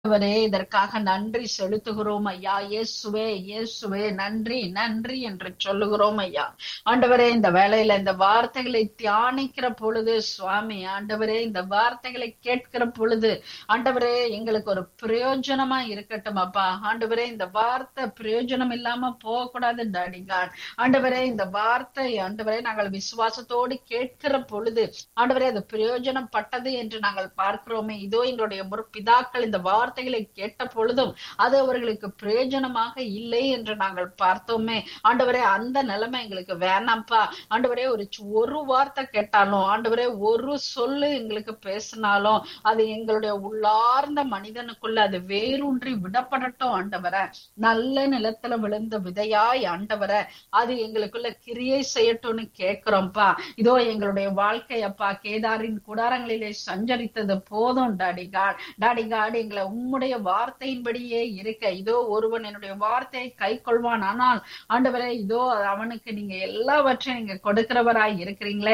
ஆண்டவரே இதற்காக நன்றி செலுத்துகிறோம் ஐயா இயேசுவே இயேசுவே நன்றி நன்றி என்று சொல்லுகிறோம் ஐயா ஆண்டவரே இந்த வேளையில இந்த வார்த்தைகளை தியானிக்கிற பொழுது சுவாமி ஆண்டவரே இந்த வார்த்தைகளை கேட்கிற பொழுது ஆண்டவரே எங்களுக்கு ஒரு பிரயோஜனமா இருக்கட்டும் அப்பா ஆண்டவரே இந்த வார்த்தை பிரயோஜனம் இல்லாம போகக்கூடாது டாடிகான் ஆண்டவரே இந்த வார்த்தை ஆண்டவரே நாங்கள் விசுவாசத்தோடு கேட்கிற பொழுது ஆண்டவரே அது பிரயோஜனப்பட்டது என்று நாங்கள் பார்க்கிறோமே இதோ எங்களுடைய முற்பிதாக்கள் இந்த வார்த்தைகளை கேட்ட பொழுதும் அது அவர்களுக்கு பிரயோஜனமாக இல்லை என்று நாங்கள் பார்த்தோமே ஆண்டவரே அந்த நிலைமை எங்களுக்கு வேணாம்ப்பா ஆண்டவரே ஒரு சு- ஒரு வார்த்தை கேட்டாலும் ஆண்டவரே ஒரு சொல்லு எங்களுக்கு பேசினாலும் அது எங்களுடைய உள்ளார்ந்த மனிதனுக்குள்ள அது வேரூன்றி விடப்படட்டும் ஆண்டவரே நல்ல நிலத்துல விழுந்த விதையாய் ஆண்டவரே அது எங்களுக்குள்ள கிரியை செய்யட்டும்னு கேட்கிறோம்ப்பா இதோ எங்களுடைய வாழ்க்கை அப்பா கேதாரின் குடாரங்களிலே சஞ்சரித்தது போதும் டாடி காட் டாடி காட் எங்களை உம்முடைய வார்த்தையின்படியே இருக்க இதோ ஒருவன் என்னுடைய வார்த்தையை கை கொள்வான் ஆனால் ஆண்டவரே இதோ அவனுக்கு நீங்க எல்லாவற்றையும் நீங்க கொடுக்கிறவராய் இருக்கிறீங்களே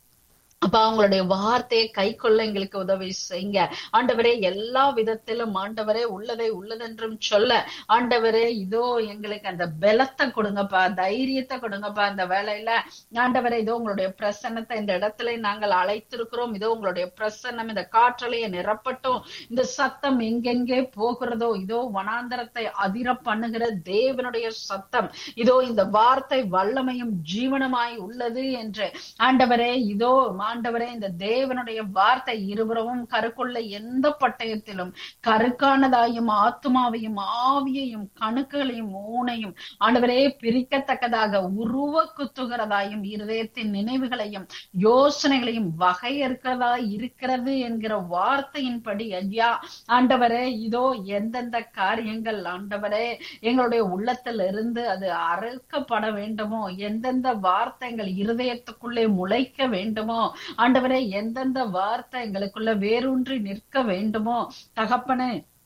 அப்பா உங்களுடைய வார்த்தையை கை கொள்ள எங்களுக்கு உதவி செய்யுங்க ஆண்டவரே எல்லா விதத்திலும் ஆண்டவரே உள்ளதை உள்ளதென்றும் சொல்ல ஆண்டவரே இதோ எங்களுக்கு அந்த பலத்தை கொடுங்கப்பா தைரியத்தை கொடுங்கப்பா இந்த வேலையில ஆண்டவரே இதோ உங்களுடைய பிரசன்னத்தை இந்த இடத்துல நாங்கள் அழைத்திருக்கிறோம் இதோ உங்களுடைய பிரசன்னம் இந்த காற்றலையை நிரப்பட்டும் இந்த சத்தம் எங்கெங்கே போகிறதோ இதோ வனாந்தரத்தை அதிர பண்ணுகிற தேவனுடைய சத்தம் இதோ இந்த வார்த்தை வல்லமையும் ஜீவனமாய் உள்ளது என்று ஆண்டவரே இதோ ஆண்டவரே இந்த தேவனுடைய வார்த்தை இருபுறமும் கருக்குள்ள எந்த பட்டயத்திலும் கருக்கானதாயும் ஆத்துமாவையும் ஆவியையும் கணுக்குகளையும் ஊனையும் ஆண்டவரே பிரிக்கத்தக்கதாக உருவ குத்துகிறதாயும் இருதயத்தின் நினைவுகளையும் யோசனைகளையும் வகையறுக்கிறதா இருக்கிறது என்கிற வார்த்தையின்படி ஐயா ஆண்டவரே இதோ எந்தெந்த காரியங்கள் ஆண்டவரே எங்களுடைய உள்ளத்தில் இருந்து அது அறுக்கப்பட வேண்டுமோ எந்தெந்த வார்த்தைகள் இருதயத்துக்குள்ளே முளைக்க வேண்டுமோ ஆண்டவரே எந்தெந்த வார்த்தை எங்களுக்குள்ள வேரூன்றி நிற்க வேண்டுமோ தகப்பனே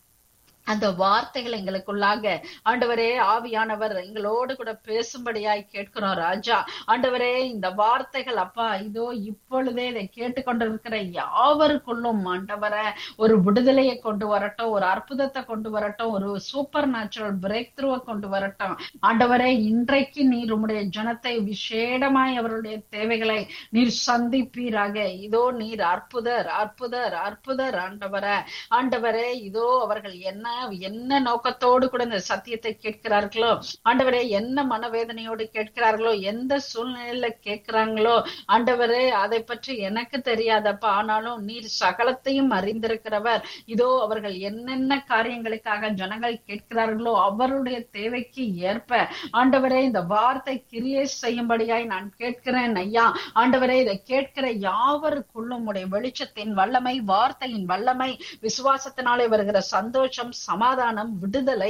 அந்த வார்த்தைகள் எங்களுக்குள்ளாக ஆண்டவரே ஆவியானவர் எங்களோடு கூட பேசும்படியாய் கேட்கிறோம் ராஜா ஆண்டவரே இந்த வார்த்தைகள் அப்பா இதோ இப்பொழுதே இதை கேட்டுக்கொண்டிருக்கிற யாவருக்குள்ளும் ஆண்டவரே ஒரு விடுதலையை கொண்டு வரட்டும் ஒரு அற்புதத்தை கொண்டு வரட்டும் ஒரு சூப்பர் நேச்சுரல் பிரேக் த்ரூவை கொண்டு வரட்டும் ஆண்டவரே இன்றைக்கு நீர் உம்முடைய ஜனத்தை விசேடமாய் அவருடைய தேவைகளை நீர் சந்திப்பீராக இதோ நீர் அற்புதர் அற்புதர் அற்புதர் ஆண்டவரே ஆண்டவரே இதோ அவர்கள் என்ன என்ன நோக்கத்தோடு கூட இந்த சத்தியத்தை கேட்கிறார்களோ ஆண்டவரே என்ன மனவேதனையோடு கேட்கிறார்களோ எந்த சூழ்நிலையில கேட்கிறாங்களோ ஆண்டவரே அதை பற்றி எனக்கு தெரியாதப்பா ஆனாலும் நீர் சகலத்தையும் அறிந்திருக்கிறவர் இதோ அவர்கள் என்னென்ன காரியங்களுக்காக ஜனங்கள் கேட்கிறார்களோ அவருடைய தேவைக்கு ஏற்ப ஆண்டவரே இந்த வார்த்தை கிரியை செய்யும்படியாய் நான் கேட்கிறேன் ஐயா ஆண்டவரே இதை கேட்கிற யாவருக்குள்ளும் உடைய வெளிச்சத்தின் வல்லமை வார்த்தையின் வல்லமை விசுவாசத்தினாலே வருகிற சந்தோஷம் சமாதானம் விடுதலை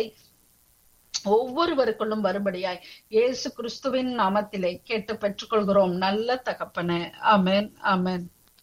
ஒவ்வொருவருக்குள்ளும் வரும்படியாய் இயேசு கிறிஸ்துவின் நாமத்திலே கேட்டு பெற்றுக்கொள்கிறோம் நல்ல தகப்பனே ஆமென் ஆமென்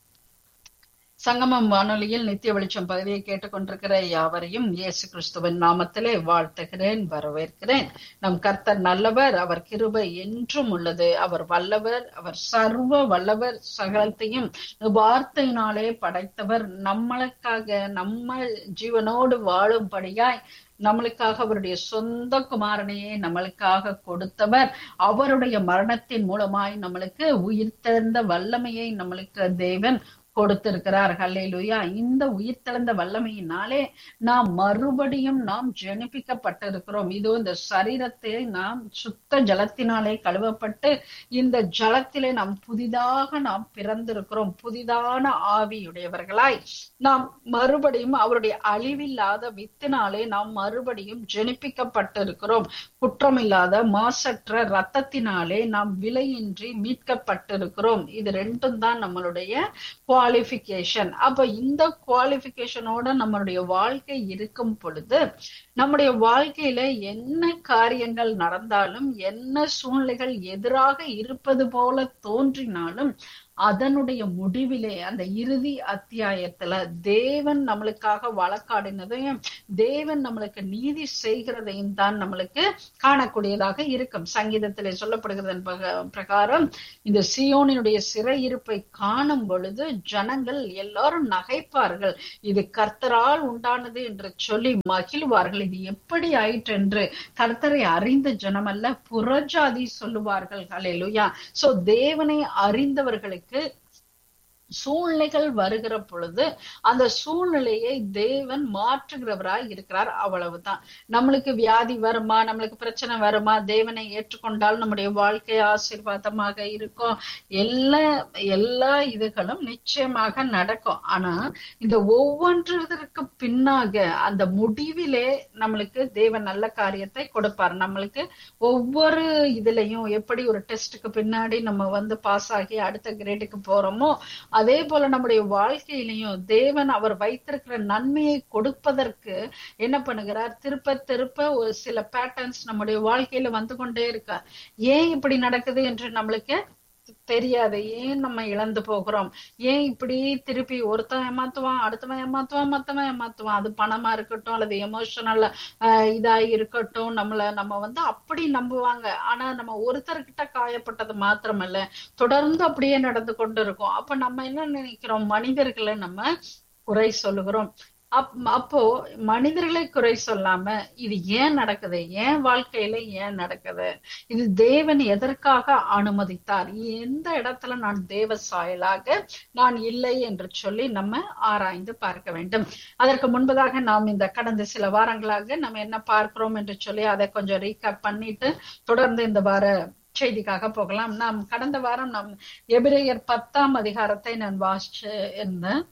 சங்கமம் வானொலியில் நித்திய வெளிச்சம் பகுதியை கேட்டுக்கொண்டிருக்கிற யாவரையும் இயேசு கிறிஸ்துவின் நாமத்திலே வாழ்த்துகிறேன் வரவேற்கிறேன் நம் கர்த்தர் நல்லவர் அவர் கிருபை என்றும் உள்ளது அவர் வல்லவர் அவர் சர்வ வல்லவர் சகலத்தையும் வார்த்தையினாலே படைத்தவர் நம்மளுக்காக நம்ம ஜீவனோடு வாழும்படியாய் நம்மளுக்காக அவருடைய சொந்த குமாரனையே நம்மளுக்காக கொடுத்தவர் அவருடைய மரணத்தின் மூலமாய் நம்மளுக்கு உயிர்த்தெழுந்த வல்லமையை நம்மளுக்கு தேவன் கொடுத்திருக்கிறார் ஹல்லேலூயா இந்த உயிர்த்தெழுந்த வல்லமையினாலே நாம் மறுபடியும் நாம் ஜெனிப்பிக்கப்பட்டிருக்கிறோம் இதோ இந்த சரீரத்தை நாம் சுத்த ஜலத்தினாலே கழுவப்பட்டு இந்த ஜலத்திலே நாம் புதிதாக நாம் பிறந்திருக்கிறோம் புதிதான ஆவியுடையவர்களாய் நாம் மறுபடியும் அவருடைய அழிவில்லாத வித்தினாலே நாம் மறுபடியும் ஜெனிப்பிக்கப்பட்டிருக்கிறோம் குற்றமில்லாத மாசற்ற ரத்தத்தினாலே நாம் விலையின்றி மீட்கப்பட்டிருக்கிறோம் இது ரெண்டும் தான் நம்மளுடைய குவாலிபிகேஷன் அப்ப இந்த குவாலிபிகேஷனோட நம்மளுடைய வாழ்க்கை இருக்கும் பொழுது நம்முடைய வாழ்க்கையில என்ன காரியங்கள் நடந்தாலும் என்ன சூழ்நிலைகள் எதிராக இருப்பது போல தோன்றினாலும் அதனுடைய முடிவிலே அந்த இறுதி அத்தியாயத்துல தேவன் நம்மளுக்காக வழக்காடினதையும் தேவன் நம்மளுக்கு நீதி செய்கிறதையும் தான் நம்மளுக்கு காணக்கூடியதாக இருக்கும் சங்கீதத்திலே சொல்லப்படுகிறதன் பக- பிரகாரம் இந்த சியோனினுடைய சிறையிருப்பை காணும் பொழுது ஜனங்கள் எல்லாரும் நகைப்பார்கள் இது கர்த்தரால் உண்டானது என்று சொல்லி மகிழ்வார்கள் இது எப்படி ஆயிற்று என்று கர்த்தரை அறிந்த ஜனமல்ல புறஜாதி சொல்லுவார்கள் ஹalleluya சோ தேவனை அறிந்தவர்களுக்கு சூழ்நிலைகள் வருகிற பொழுது அந்த சூழ்நிலையை தேவன் மாற்றுகிறவராய் இருக்கிறார் அவ்வளவுதான் நம்மளுக்கு வியாதி வருமா நம்மளுக்கு பிரச்சனை வருமா தேவனை ஏற்றுக்கொண்டால் நம்முடைய வாழ்க்கை ஆசீர்வாதமாக இருக்கும் எல்லா எல்லா இதுகளும் நிச்சயமாக நடக்கும் ஆனா இந்த ஒவ்வொன்றதற்கு பின்னாக அந்த முடிவிலே நம்மளுக்கு தேவன் நல்ல காரியத்தை கொடுப்பார் நம்மளுக்கு ஒவ்வொரு இதுலயும் எப்படி ஒரு டெஸ்ட்டுக்கு பின்னாடி நம்ம வந்து பாஸ் ஆகி அடுத்த கிரேடுக்கு போறோமோ அதே போல நம்முடைய வாழ்க்கையிலையும் தேவன் அவர் வைத்திருக்கிற நன்மையை கொடுப்பதற்கு என்ன பண்ணுகிறார் திருப்ப திருப்ப ஒரு சில பேட்டர்ன்ஸ் நம்முடைய வாழ்க்கையில வந்து கொண்டே இருக்கார் ஏன் இப்படி நடக்குது என்று நம்மளுக்கு தெரியாது ஏன் நம்ம இழந்து போகிறோம் ஏன் இப்படி திருப்பி ஒருத்தன் ஏமாத்துவான் அடுத்தவன் ஏமாத்துவான் மத்தவன் ஏமாத்துவான் அது பணமா இருக்கட்டும் அல்லது எமோஷனல் இதா இருக்கட்டும் நம்மள நம்ம வந்து அப்படி நம்புவாங்க ஆனா நம்ம ஒருத்தர்கிட்ட காயப்பட்டது மாத்திரமல்ல தொடர்ந்து அப்படியே நடந்து கொண்டு இருக்கும் அப்ப நம்ம என்ன நினைக்கிறோம் மனிதர்களை நம்ம குறை சொல்லுகிறோம் அப் அப்போ மனிதர்களை குறை சொல்லாம இது ஏன் நடக்குது ஏன் வாழ்க்கையில ஏன் நடக்குது இது தேவன் எதற்காக அனுமதித்தார் எந்த இடத்துல நான் தேவ சாயலாக நான் இல்லை என்று சொல்லி நம்ம ஆராய்ந்து பார்க்க வேண்டும் அதற்கு முன்பதாக நாம் இந்த கடந்த சில வாரங்களாக நம்ம என்ன பார்க்கிறோம் என்று சொல்லி அதை கொஞ்சம் ரீகேப் பண்ணிட்டு தொடர்ந்து இந்த வார செய்திக்காக போகலாம் நாம் கடந்த வாரம் நாம் எபிரேயர் பத்தாம் அதிகாரத்தை நான் வாசிச்சு இருந்தேன்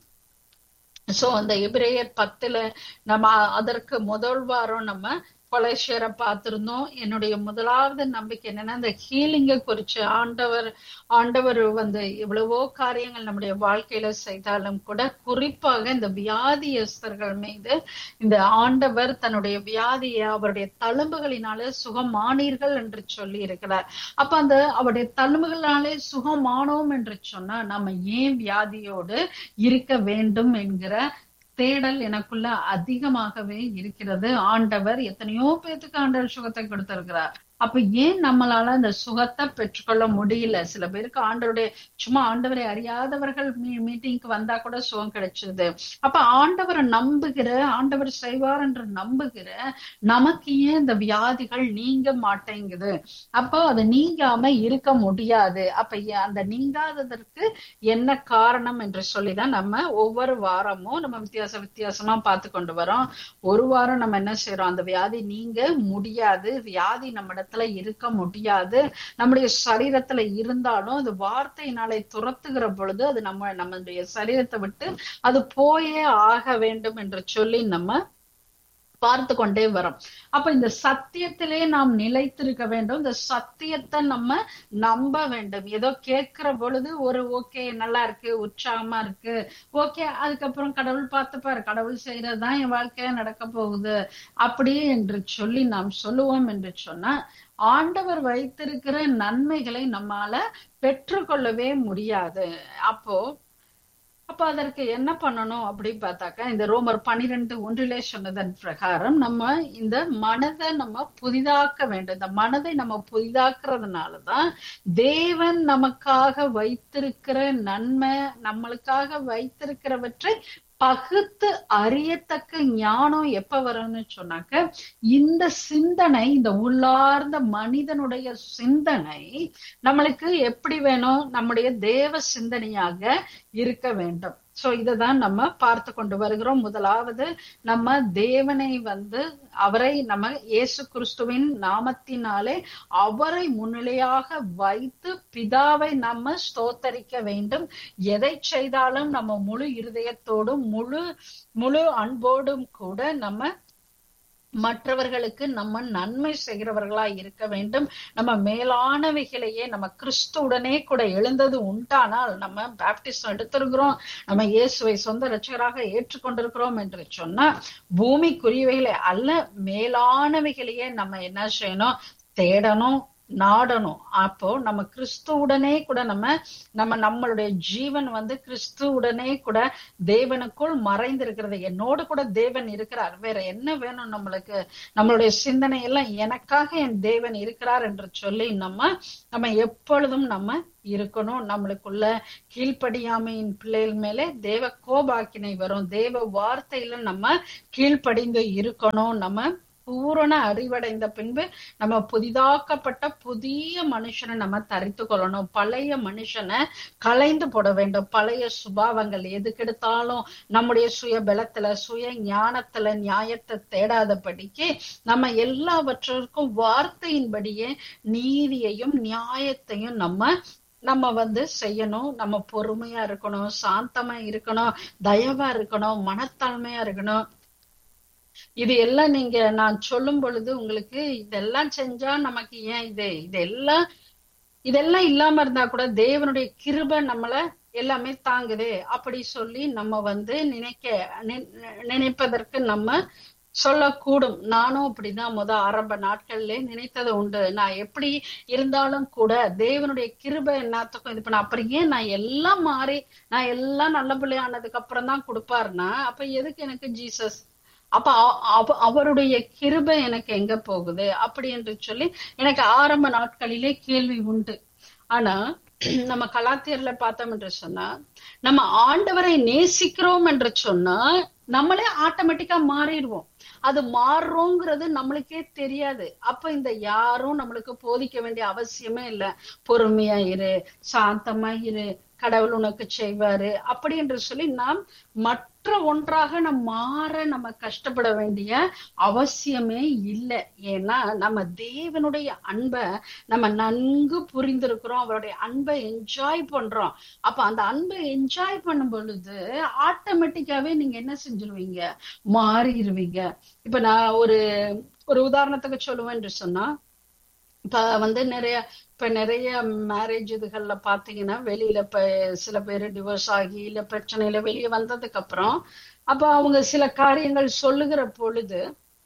சோ அந்த எபிரேயர் பத்துல நம்ம அதற்கு முதல் வாரம் நம்ம கொலைஷேரை பார்த்திருந்தோம் என்னுடைய முதலாவது நம்பிக்கை என்னன்னா இந்த ஹீலிங்கை குறிச்சு ஆண்டவர் ஆண்டவர் வந்து எவ்வளவோ காரியங்கள் நம்முடைய வாழ்க்கையில செய்தாலும் கூட குறிப்பாக இந்த வியாதியஸ்தர்கள் மீது இந்த ஆண்டவர் தன்னுடைய வியாதியை அவருடைய தழும்புகளினாலே சுகமானீர்கள் என்று சொல்லி இருக்கிறார் அப்ப அந்த அவருடைய தழும்புகளாலே சுகமானோம் என்று சொன்னா நம்ம ஏன் வியாதியோடு இருக்க வேண்டும் என்கிற தேடல் எனக்குள்ள அதிகமாகவே இருக்கிறது ஆண்டவர் எத்தனையோ பேத்துக்கு ஆண்டவர் சுகத்தை கொடுத்திருக்கிறார் அப்ப ஏன் நம்மளால அந்த சுகத்தை பெற்றுக்கொள்ள முடியல சில பேருக்கு ஆண்டவருடைய சும்மா ஆண்டவரை அறியாதவர்கள் மீட்டிங்க்கு வந்தா கூட சுகம் கிடைச்சது அப்ப ஆண்டவரை நம்புகிற ஆண்டவர் செய்வார் என்று நம்புகிற நமக்கு ஏன் இந்த வியாதிகள் நீங்க மாட்டேங்குது அப்போ அது நீங்காம இருக்க முடியாது அப்ப அந்த நீங்காததற்கு என்ன காரணம் என்று சொல்லிதான் நம்ம ஒவ்வொரு வாரமும் நம்ம வித்தியாச வித்தியாசமா பார்த்து கொண்டு வரோம் ஒரு வாரம் நம்ம என்ன செய்யறோம் அந்த வியாதி நீங்க முடியாது வியாதி நம்ம இடத்துல இருக்க முடியாது நம்முடைய சரீரத்துல இருந்தாலும் அது வார்த்தையினாலே துரத்துகிற பொழுது அது நம்ம நம்மளுடைய சரீரத்தை விட்டு அது போயே ஆக வேண்டும் என்று சொல்லி நம்ம பார்த்து கொண்டே வரோம் அப்ப இந்த சத்தியத்திலே நாம் நிலைத்திருக்க வேண்டும் இந்த சத்தியத்தை நம்ம நம்ப வேண்டும் ஏதோ கேட்கிற பொழுது ஒரு ஓகே நல்லா இருக்கு உற்சாகமா இருக்கு ஓகே அதுக்கப்புறம் கடவுள் பார்த்துப்பாரு கடவுள் செய்யறதுதான் என் வாழ்க்கையா நடக்க போகுது அப்படி என்று சொல்லி நாம் சொல்லுவோம் என்று சொன்னா ஆண்டவர் வைத்திருக்கிற நன்மைகளை நம்மால பெற்றுக்கொள்ளவே முடியாது அப்போ அப்ப அதற்கு என்ன பண்ணணும் அப்படின்னு பார்த்தாக்கா இந்த ரோமர் பனிரெண்டு ஒன்றிலே சொன்னதன் பிரகாரம் நம்ம இந்த மனதை நம்ம புதிதாக்க வேண்டும் இந்த மனதை நம்ம புதிதாக்குறதுனாலதான் தேவன் நமக்காக வைத்திருக்கிற நன்மை நம்மளுக்காக வைத்திருக்கிறவற்றை பகுத்து அறியத்தக்க ஞானம் எப்ப வரும்னு சொன்னாக்க இந்த சிந்தனை இந்த உள்ளார்ந்த மனிதனுடைய சிந்தனை நம்மளுக்கு எப்படி வேணும் நம்முடைய தேவ சிந்தனையாக இருக்க வேண்டும் சோ இததான் நம்ம பார்த்து கொண்டு வருகிறோம் முதலாவது நம்ம தேவனை வந்து அவரை நம்ம இயேசு கிறிஸ்துவின் நாமத்தினாலே அவரை முன்னிலையாக வைத்து பிதாவை நம்ம ஸ்தோத்தரிக்க வேண்டும் எதை செய்தாலும் நம்ம முழு இருதயத்தோடும் முழு முழு அன்போடும் கூட நம்ம மற்றவர்களுக்கு நம்ம நன்மை செய்கிறவர்களா இருக்க வேண்டும் நம்ம மேலானவைகளையே நம்ம கிறிஸ்துவுடனே கூட எழுந்தது உண்டானால் நம்ம பேப்டிஸ்ட் எடுத்திருக்கிறோம் நம்ம இயேசுவை சொந்த ரட்சகராக ஏற்றுக்கொண்டிருக்கிறோம் என்று சொன்னா பூமிக்குரியவைகளை அல்ல மேலானவைகளையே நம்ம என்ன செய்யணும் தேடணும் நாடணும் அப்போ நம்ம கிறிஸ்துவுடனே கூட நம்ம நம்ம நம்மளுடைய ஜீவன் வந்து கிறிஸ்துவுடனே கூட தேவனுக்குள் மறைந்திருக்கிறது என்னோடு கூட தேவன் இருக்கிறார் வேற என்ன வேணும் நம்மளுக்கு நம்மளுடைய சிந்தனை எல்லாம் எனக்காக என் தேவன் இருக்கிறார் என்று சொல்லி நம்ம நம்ம எப்பொழுதும் நம்ம இருக்கணும் நம்மளுக்குள்ள கீழ்ப்படியாமையின் பிள்ளைகள் மேலே தேவ கோபாக்கினை வரும் தேவ வார்த்தையில நம்ம கீழ்ப்படிந்து இருக்கணும் நம்ம பூரண அறிவடைந்த பின்பு நம்ம புதிதாக்கப்பட்ட புதிய மனுஷனை நம்ம தரித்து கொள்ளணும் பழைய மனுஷனை கலைந்து போட வேண்டும் பழைய சுபாவங்கள் எதுக்கெடுத்தாலும் நம்முடைய சுய பலத்துல சுய ஞானத்துல நியாயத்தை தேடாதபடிக்கு நம்ம எல்லாவற்றிற்கும் வார்த்தையின்படியே நீதியையும் நியாயத்தையும் நம்ம நம்ம வந்து செய்யணும் நம்ம பொறுமையா இருக்கணும் சாந்தமா இருக்கணும் தயவா இருக்கணும் மனத்தாழ்மையா இருக்கணும் இது எல்லாம் நீங்க நான் சொல்லும் பொழுது உங்களுக்கு இதெல்லாம் செஞ்சா நமக்கு ஏன் இது இதெல்லாம் இதெல்லாம் இல்லாம இருந்தா கூட தேவனுடைய கிருபை நம்மள எல்லாமே தாங்குது அப்படி சொல்லி நம்ம வந்து நினைக்க நினைப்பதற்கு நம்ம சொல்லக்கூடும் நானும் அப்படிதான் முத ஆரம்ப நாட்கள்ல நினைத்தது உண்டு நான் எப்படி இருந்தாலும் கூட தேவனுடைய கிருபை என்னத்துக்கும் இது பண்ண அப்புறம் ஏன் நான் எல்லாம் மாறி நான் எல்லாம் நல்ல பிள்ளையானதுக்கு அப்புறம் தான் கொடுப்பாருன்னா அப்ப எதுக்கு எனக்கு ஜீசஸ் அப்ப அவருடைய கிருபை எனக்கு எங்க போகுது அப்படி என்று சொல்லி எனக்கு ஆரம்ப நாட்களிலே கேள்வி உண்டு ஆனா நம்ம கலாத்தியர்ல பார்த்தோம் என்று சொன்னா நம்ம ஆண்டவரை நேசிக்கிறோம் என்று சொன்னா நம்மளே ஆட்டோமேட்டிக்கா மாறிடுவோம் அது மாறுறோங்கிறது நம்மளுக்கே தெரியாது அப்ப இந்த யாரும் நம்மளுக்கு போதிக்க வேண்டிய அவசியமே இல்ல பொறுமையா இரு சாந்தமா இரு கடவுள் உனக்கு செய்வாரு அப்படி என்று சொல்லி நாம் மற்ற ஒன்றாக நம் மாற நம்ம கஷ்டப்பட வேண்டிய அவசியமே இல்லை ஏன்னா நம்ம தேவனுடைய அன்பை நம்ம நன்கு புரிந்திருக்கிறோம் அவருடைய அன்பை என்ஜாய் பண்றோம் அப்ப அந்த அன்பை என்ஜாய் பண்ணும் பொழுது ஆட்டோமேட்டிக்காவே நீங்க என்ன செஞ்சிருவீங்க மாறிடுவீங்க இப்ப நான் ஒரு ஒரு உதாரணத்துக்கு சொல்லுவேன் என்று சொன்னா இப்ப வந்து நிறைய இப்ப நிறைய மேரேஜ் இதுகள்ல பாத்தீங்கன்னா வெளியில இப்ப சில பேர் டிவோர்ஸ் ஆகி இல்ல பிரச்சனையில வெளியே வந்ததுக்கு அப்புறம் அப்ப அவங்க சில காரியங்கள் சொல்லுகிற பொழுது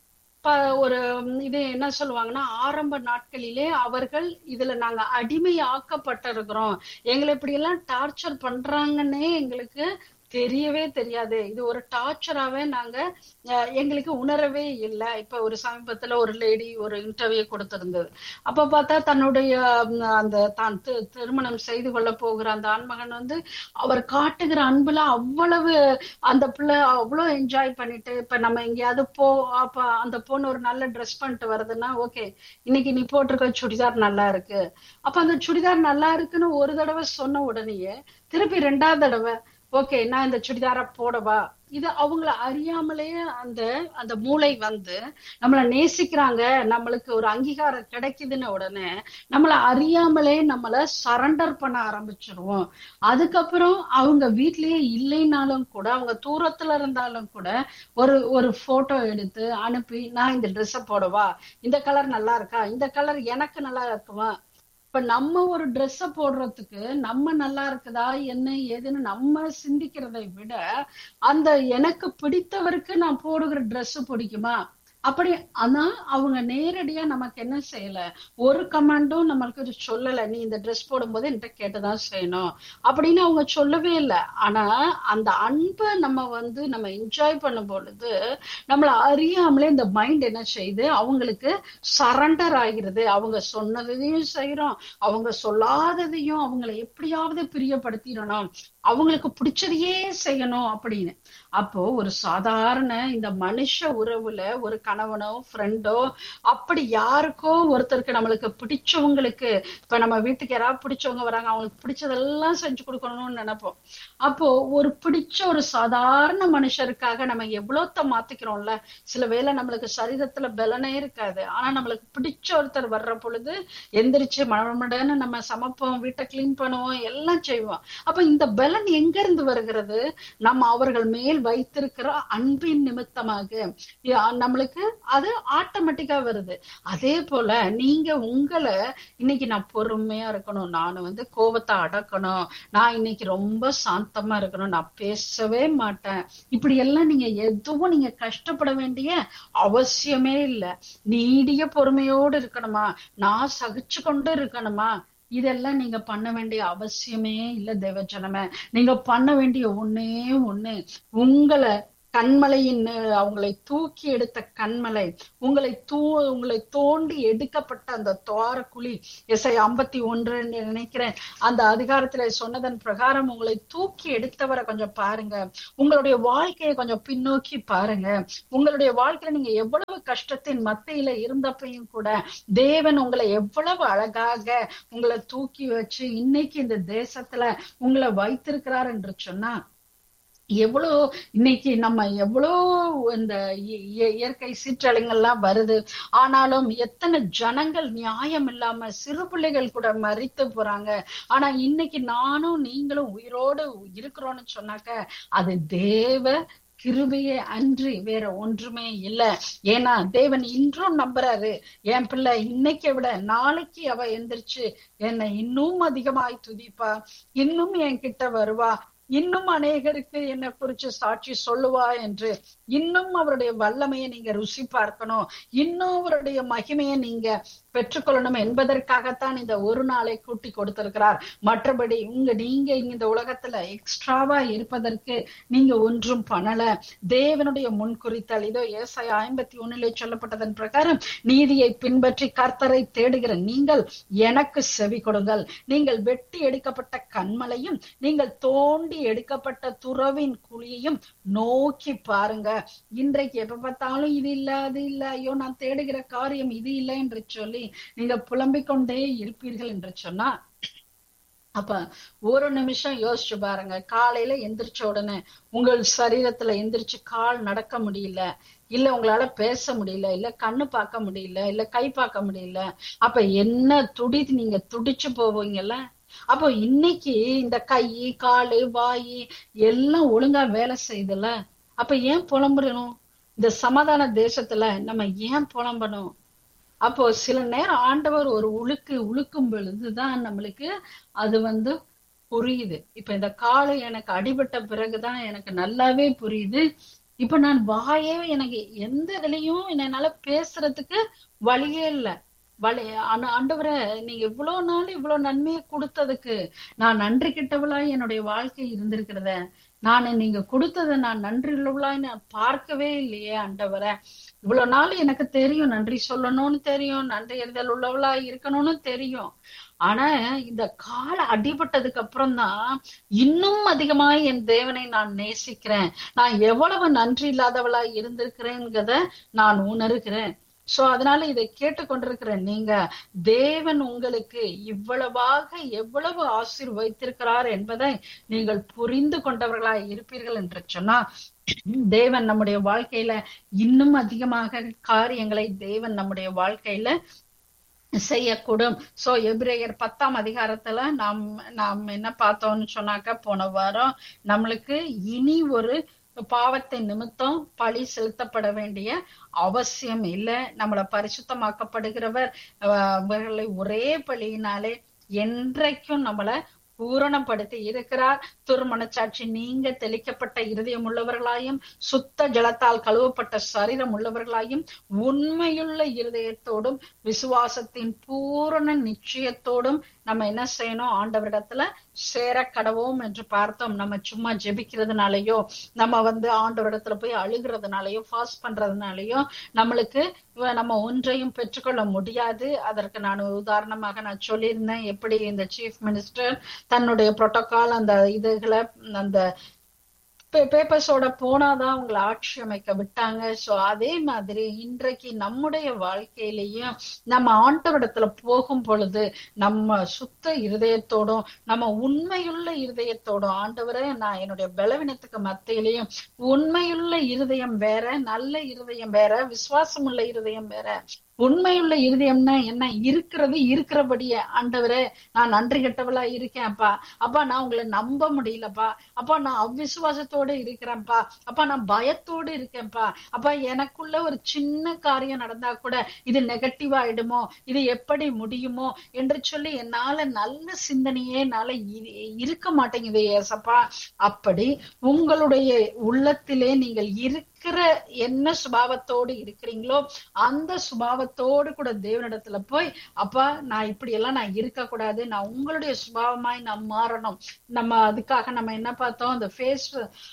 ஒரு இது என்ன சொல்லுவாங்கன்னா ஆரம்ப நாட்களிலே அவர்கள் இதுல நாங்க அடிமை ஆக்கப்பட்டிருக்கிறோம் எங்களை இப்படி எல்லாம் டார்ச்சர் பண்றாங்கன்னே எங்களுக்கு தெரியவே தெரியாது இது ஒரு டார்ச்சராவே நாங்க எங்களுக்கு உணரவே இல்லை இப்ப ஒரு சமீபத்துல ஒரு லேடி ஒரு இன்டர்வியூ கொடுத்திருந்தது அப்ப பார்த்தா தன்னுடைய அந்த தான் திருமணம் செய்து கொள்ள போகிற அந்த ஆண்மகன் வந்து அவர் காட்டுகிற அன்புல அவ்வளவு அந்த பிள்ளை அவ்வளவு என்ஜாய் பண்ணிட்டு இப்ப நம்ம எங்கேயாவது போ அப்ப அந்த பொண்ணு ஒரு நல்ல ட்ரெஸ் பண்ணிட்டு வருதுன்னா ஓகே இன்னைக்கு நீ போட்டிருக்க சுடிதார் நல்லா இருக்கு அப்ப அந்த சுடிதார் நல்லா இருக்குன்னு ஒரு தடவை சொன்ன உடனேயே திருப்பி ரெண்டாவது தடவை ஓகே நான் இந்த சுடிதார போடவா இது அவங்கள அறியாமலே அந்த அந்த மூளை வந்து நம்மள நேசிக்கிறாங்க நம்மளுக்கு ஒரு அங்கீகாரம் கிடைக்குதுன்னு உடனே நம்மள அறியாமலே நம்மள சரண்டர் பண்ண ஆரம்பிச்சிருவோம் அதுக்கப்புறம் அவங்க வீட்லயே இல்லைனாலும் கூட அவங்க தூரத்துல இருந்தாலும் கூட ஒரு ஒரு போட்டோ எடுத்து அனுப்பி நான் இந்த ட்ரெஸ்ஸ போடவா இந்த கலர் நல்லா இருக்கா இந்த கலர் எனக்கு நல்லா இருக்குமா இப்ப நம்ம ஒரு ட்ரெஸ்ஸ போடுறதுக்கு நம்ம நல்லா இருக்குதா என்ன ஏதுன்னு நம்ம சிந்திக்கிறதை விட அந்த எனக்கு பிடித்தவருக்கு நான் போடுகிற ட்ரெஸ் பிடிக்குமா அப்படி ஆனா அவங்க நேரடியா நமக்கு என்ன செய்யல ஒரு கமாண்டும் நம்மளுக்கு சொல்லல நீ இந்த ட்ரெஸ் போடும்போது என்கிட்ட கேட்டுதான் செய்யணும் அப்படின்னு அவங்க சொல்லவே இல்லை ஆனா அந்த அன்பை நம்ம வந்து நம்ம என்ஜாய் பண்ணும் பொழுது நம்மள அறியாமலே இந்த மைண்ட் என்ன செய்யுது அவங்களுக்கு சரண்டர் ஆகிறது அவங்க சொன்னதையும் செய்யறோம் அவங்க சொல்லாததையும் அவங்கள எப்படியாவது பிரியப்படுத்திடணும் அவங்களுக்கு பிடிச்சதையே செய்யணும் அப்படின்னு அப்போ ஒரு சாதாரண இந்த மனுஷ உறவுல ஒரு கணவனோ ஃப்ரெண்டோ அப்படி யாருக்கோ ஒருத்தருக்கு நம்மளுக்கு பிடிச்சவங்களுக்கு இப்ப நம்ம வீட்டுக்கு யாராவது பிடிச்சவங்க வராங்க அவங்களுக்கு பிடிச்சதெல்லாம் செஞ்சு கொடுக்கணும்னு நினைப்போம் அப்போ ஒரு பிடிச்ச ஒரு சாதாரண மனுஷருக்காக நம்ம எவ்வளோத்த மாத்திக்கிறோம்ல சில வேளை நம்மளுக்கு சரீரத்துல பலனே இருக்காது ஆனா நம்மளுக்கு பிடிச்ச ஒருத்தர் வர்ற பொழுது எந்திரிச்சு மழமடன்னு நம்ம சமைப்போம் வீட்டை கிளீன் பண்ணுவோம் எல்லாம் செய்வோம் அப்ப இந்த பலன் எங்க இருந்து வருகிறது நம்ம அவர்கள் மேல் வைத்திருக்கிற அன்பின் நிமித்தமாக யா- நம்மளுக்கு அது ஆட்டோமேட்டிக்கா வருது அதே போல நீங்க உங்களை இன்னைக்கு நான் பொறுமையா இருக்கணும் நான் வந்து கோபத்தை அடக்கணும் நான் இன்னைக்கு ரொம்ப சாந்தமா இருக்கணும் நான் பேசவே மாட்டேன் இப்படி எல்லாம் நீங்க எதுவும் நீங்க கஷ்டப்பட வேண்டிய அவசியமே இல்ல நீடிய பொறுமையோடு இருக்கணுமா நான் சகிச்சு கொண்டு இருக்கணுமா இதெல்லாம் நீங்க பண்ண வேண்டிய அவசியமே இல்ல தேவஜனமே நீங்க பண்ண வேண்டிய ஒண்ணே ஒண்ணு உங்களை கண்மலையின் அஹ், அவங்களை தூக்கி எடுத்த கண்மலை உங்களை தூ உங்களை தோண்டி எடுக்கப்பட்ட அந்த துவார குழி எஸ்ஐ ஐம்பத்தி ஒன்று நினைக்கிறேன் அந்த அதிகாரத்துல சொன்னதன் பிரகாரம் உங்களை தூக்கி எடுத்தவரை கொஞ்சம் பாருங்க உங்களுடைய வாழ்க்கையை கொஞ்சம் பின்னோக்கி பாருங்க உங்களுடைய வாழ்க்கையில நீங்க எவ்வளவு கஷ்டத்தின் மத்தியில இருந்தப்பையும் கூட தேவன் உங்களை எவ்வளவு அழகாக உங்களை தூக்கி வச்சு இன்னைக்கு இந்த தேசத்துல உங்களை வைத்திருக்கிறார் என்று சொன்னா எவ்வளோ இன்னைக்கு நம்ம எவ்வளோ இந்த இ- இய- இயற்கை சீற்றலைங்கள்லாம் வருது ஆனாலும் எத்தனை ஜனங்கள் நியாயம் இல்லாம சிறு பிள்ளைகள் கூட மறித்து போறாங்க ஆனா இன்னைக்கு நானும் நீங்களும் உயிரோடு இருக்கிறோம்னு சொன்னாக்க அது தேவ கிருபையே அன்றி வேற ஒன்றுமே இல்ல ஏன்னா தேவன் இன்றும் நம்புறாரு என் பிள்ளை இன்னைக்கு விட நாளைக்கு அவ எந்திரிச்சு என்னை இன்னும் அதிகமாய் துதிப்பா இன்னும் என் கிட்ட வருவா இன்னும் அநேகருக்கு என்னை குறிச்சு சாட்சி சொல்லுவா என்று இன்னும் அவருடைய வல்லமையை நீங்க ருசி பார்க்கணும் இன்னும் அவருடைய மகிமையை நீங்க பெற்றுக்கொள்ளணும் என்பதற்காகத்தான் இந்த ஒரு நாளை கூட்டி கொடுத்திருக்கிறார் மற்றபடி உங்க நீங்க இந்த உலகத்துல எக்ஸ்ட்ராவா இருப்பதற்கு நீங்க ஒன்றும் பண்ணல தேவனுடைய முன்குறித்தல் இதோ ஏசாய ஐம்பத்தி ஒண்ணுல சொல்லப்பட்டதன் பிரகாரம் நீதியை பின்பற்றி கர்த்தரை தேடுகிற நீங்கள் எனக்கு செவி கொடுங்கள் நீங்கள் வெட்டி எடுக்கப்பட்ட கண்மலையும் நீங்கள் தோண்டி எடுக்கப்பட்ட துறவின் குழியையும் நோக்கி பாருங்க இன்றைக்கு எப்ப பார்த்தாலும் இது இல்ல அது இல்ல ஐயோ நான் தேடுகிற காரியம் இது இல்லை என்று சொல்லி நீங்க புலம்பிக் கொண்டே இருப்பீர்கள் என்று சொன்னா அப்ப ஒரு நிமிஷம் யோசிச்சு பாருங்க காலையில எந்திரிச்ச உடனே உங்கள் சரீரத்துல எந்திரிச்சு கால் நடக்க முடியல இல்ல உங்களால பேச முடியல இல்ல கண்ணு பார்க்க முடியல இல்ல கை பார்க்க முடியல அப்ப என்ன துடி நீங்க துடிச்சு போவீங்கல்ல அப்போ இன்னைக்கு இந்த கை காலு வாய் எல்லாம் ஒழுங்கா வேலை செய்யுதுல அப்ப ஏன் புலம்புறணும் இந்த சமாதான தேசத்துல நம்ம ஏன் புலம்பணும் அப்போ சில நேரம் ஆண்டவர் ஒரு உழுக்கு உழுக்கும் பொழுதுதான் நம்மளுக்கு அது வந்து புரியுது இப்ப இந்த காலை எனக்கு அடிபட்ட பிறகுதான் எனக்கு நல்லாவே புரியுது இப்ப நான் வாயே எனக்கு எந்த இதுலயும் என்னால பேசுறதுக்கு வழியே இல்ல வழி ஆனா ஆண்டவரை நீங்க இவ்வளவு நாள் இவ்வளவு நன்மையை கொடுத்ததுக்கு நான் நன்றி கிட்டவளாய் என்னுடைய வாழ்க்கை இருந்திருக்கிறத நான் நீங்க கொடுத்ததை நான் நன்றி உள்ளவளாய் நான் பார்க்கவே இல்லையே ஆண்டவரை இவ்வளவு நாள் எனக்கு தெரியும் நன்றி சொல்லணும்னு தெரியும் நன்றி எறிதல் உள்ளவளா இருக்கணும்னு தெரியும் ஆனா இந்த கால அடிபட்டதுக்கு அப்புறம் தான் இன்னும் அதிகமாய் என் தேவனை நான் நேசிக்கிறேன் நான் எவ்வளவு நன்றி இல்லாதவளா இருந்திருக்கிறேங்கிறத நான் உணர்கிறேன் சோ அதனால இதை கேட்டுக்கொண்டிருக்கிற நீங்க தேவன் உங்களுக்கு இவ்வளவாக எவ்வளவு ஆசீர் வைத்திருக்கிறார் என்பதை நீங்கள் புரிந்து கொண்டவர்களாய் இருப்பீர்கள் என்று சொன்னா தேவன் நம்முடைய வாழ்க்கையில இன்னும் அதிகமாக காரியங்களை தேவன் நம்முடைய வாழ்க்கையில செய்யக்கூடும் சோ எபிரேயர் பத்தாம் அதிகாரத்துல நாம் நாம் என்ன பார்த்தோம்னு சொன்னாக்க போன வாரம் நம்மளுக்கு இனி ஒரு பாவத்தின் நிமித்தம் பழி செலுத்தப்பட வேண்டிய அவசியம் இல்லை நம்மளை பரிசுத்தமாக்கப்படுகிறவர் அவர்களை ஒரே பழியினாலே என்றைக்கும் நம்மள பூரணப்படுத்தி இருக்கிறார் துர்மனச்சாட்சி நீங்க தெளிக்கப்பட்ட இருதயம் உள்ளவர்களாயும் சுத்த ஜலத்தால் கழுவப்பட்ட சரீரம் உள்ளவர்களாயும் உண்மையுள்ள இருதயத்தோடும் விசுவாசத்தின் பூரண நிச்சயத்தோடும் நம்ம என்ன செய்யணும் ஆண்டவரிடத்துல சேர கடவோம் என்று பார்த்தோம் நம்ம சும்மா ஜெபிக்கிறதுனாலயோ நம்ம வந்து ஆண்டவரிடத்துல போய் அழுகிறதுனாலயோ ஃபாஸ்ட் பண்றதுனாலயோ நம்மளுக்கு நம்ம ஒன்றையும் பெற்றுக்கொள்ள முடியாது அதற்கு நான் உதாரணமாக நான் சொல்லியிருந்தேன் எப்படி இந்த சீஃப் மினிஸ்டர் தன்னுடைய புரோட்டோகால் அந்த இதுகளை அந்த பேப்பர்ஸோட போனாதான் உங்களை ஆட்சி அமைக்க விட்டாங்க சோ அதே மாதிரி இன்றைக்கு நம்முடைய வாழ்க்கையிலையும் நம்ம ஆண்டவரிடத்துல போகும் பொழுது நம்ம சுத்த இருதயத்தோடும் நம்ம உண்மையுள்ள இருதயத்தோடும் ஆண்டவரே நான் என்னுடைய பலவீனத்துக்கு மத்தியிலையும் உண்மையுள்ள இருதயம் வேற நல்ல இருதயம் வேற விசுவாசம் உள்ள இருதயம் வேற உண்மையுள்ள இருதயம்னா என்ன இருக்கிறது இருக்கிறபடியே ஆண்டவரே நான் நன்றி கெட்டவளா இருக்கேன்ப்பா அப்பா நான் உங்களை நம்ப முடியலப்பா அப்பா நான் அவ்விசுவாசத்தோடு இருக்கிறேன்ப்பா அப்பா நான் பயத்தோடு இருக்கேன்ப்பா அப்பா எனக்குள்ள ஒரு சின்ன காரியம் நடந்தா கூட இது நெகட்டிவ் ஆயிடுமோ இது எப்படி முடியுமோ என்று சொல்லி என்னால நல்ல சிந்தனையே என்னால இ- இருக்க மாட்டேங்குது ஏசப்பா அப்படி உங்களுடைய உள்ளத்திலே நீங்கள் இருக்கிற என்ன சுபாவத்தோடு இருக்கிறீங்களோ அந்த சுபாவத்தோடு கூட தேவனிடத்துல போய் அப்பா நான் இப்படி எல்லாம் நான் இருக்க கூடாது நான் உங்களுடைய சுபாவமாய் நான் மாறணும் நம்ம அதுக்காக நம்ம என்ன பார்த்தோம் இந்த ஃபேஸ்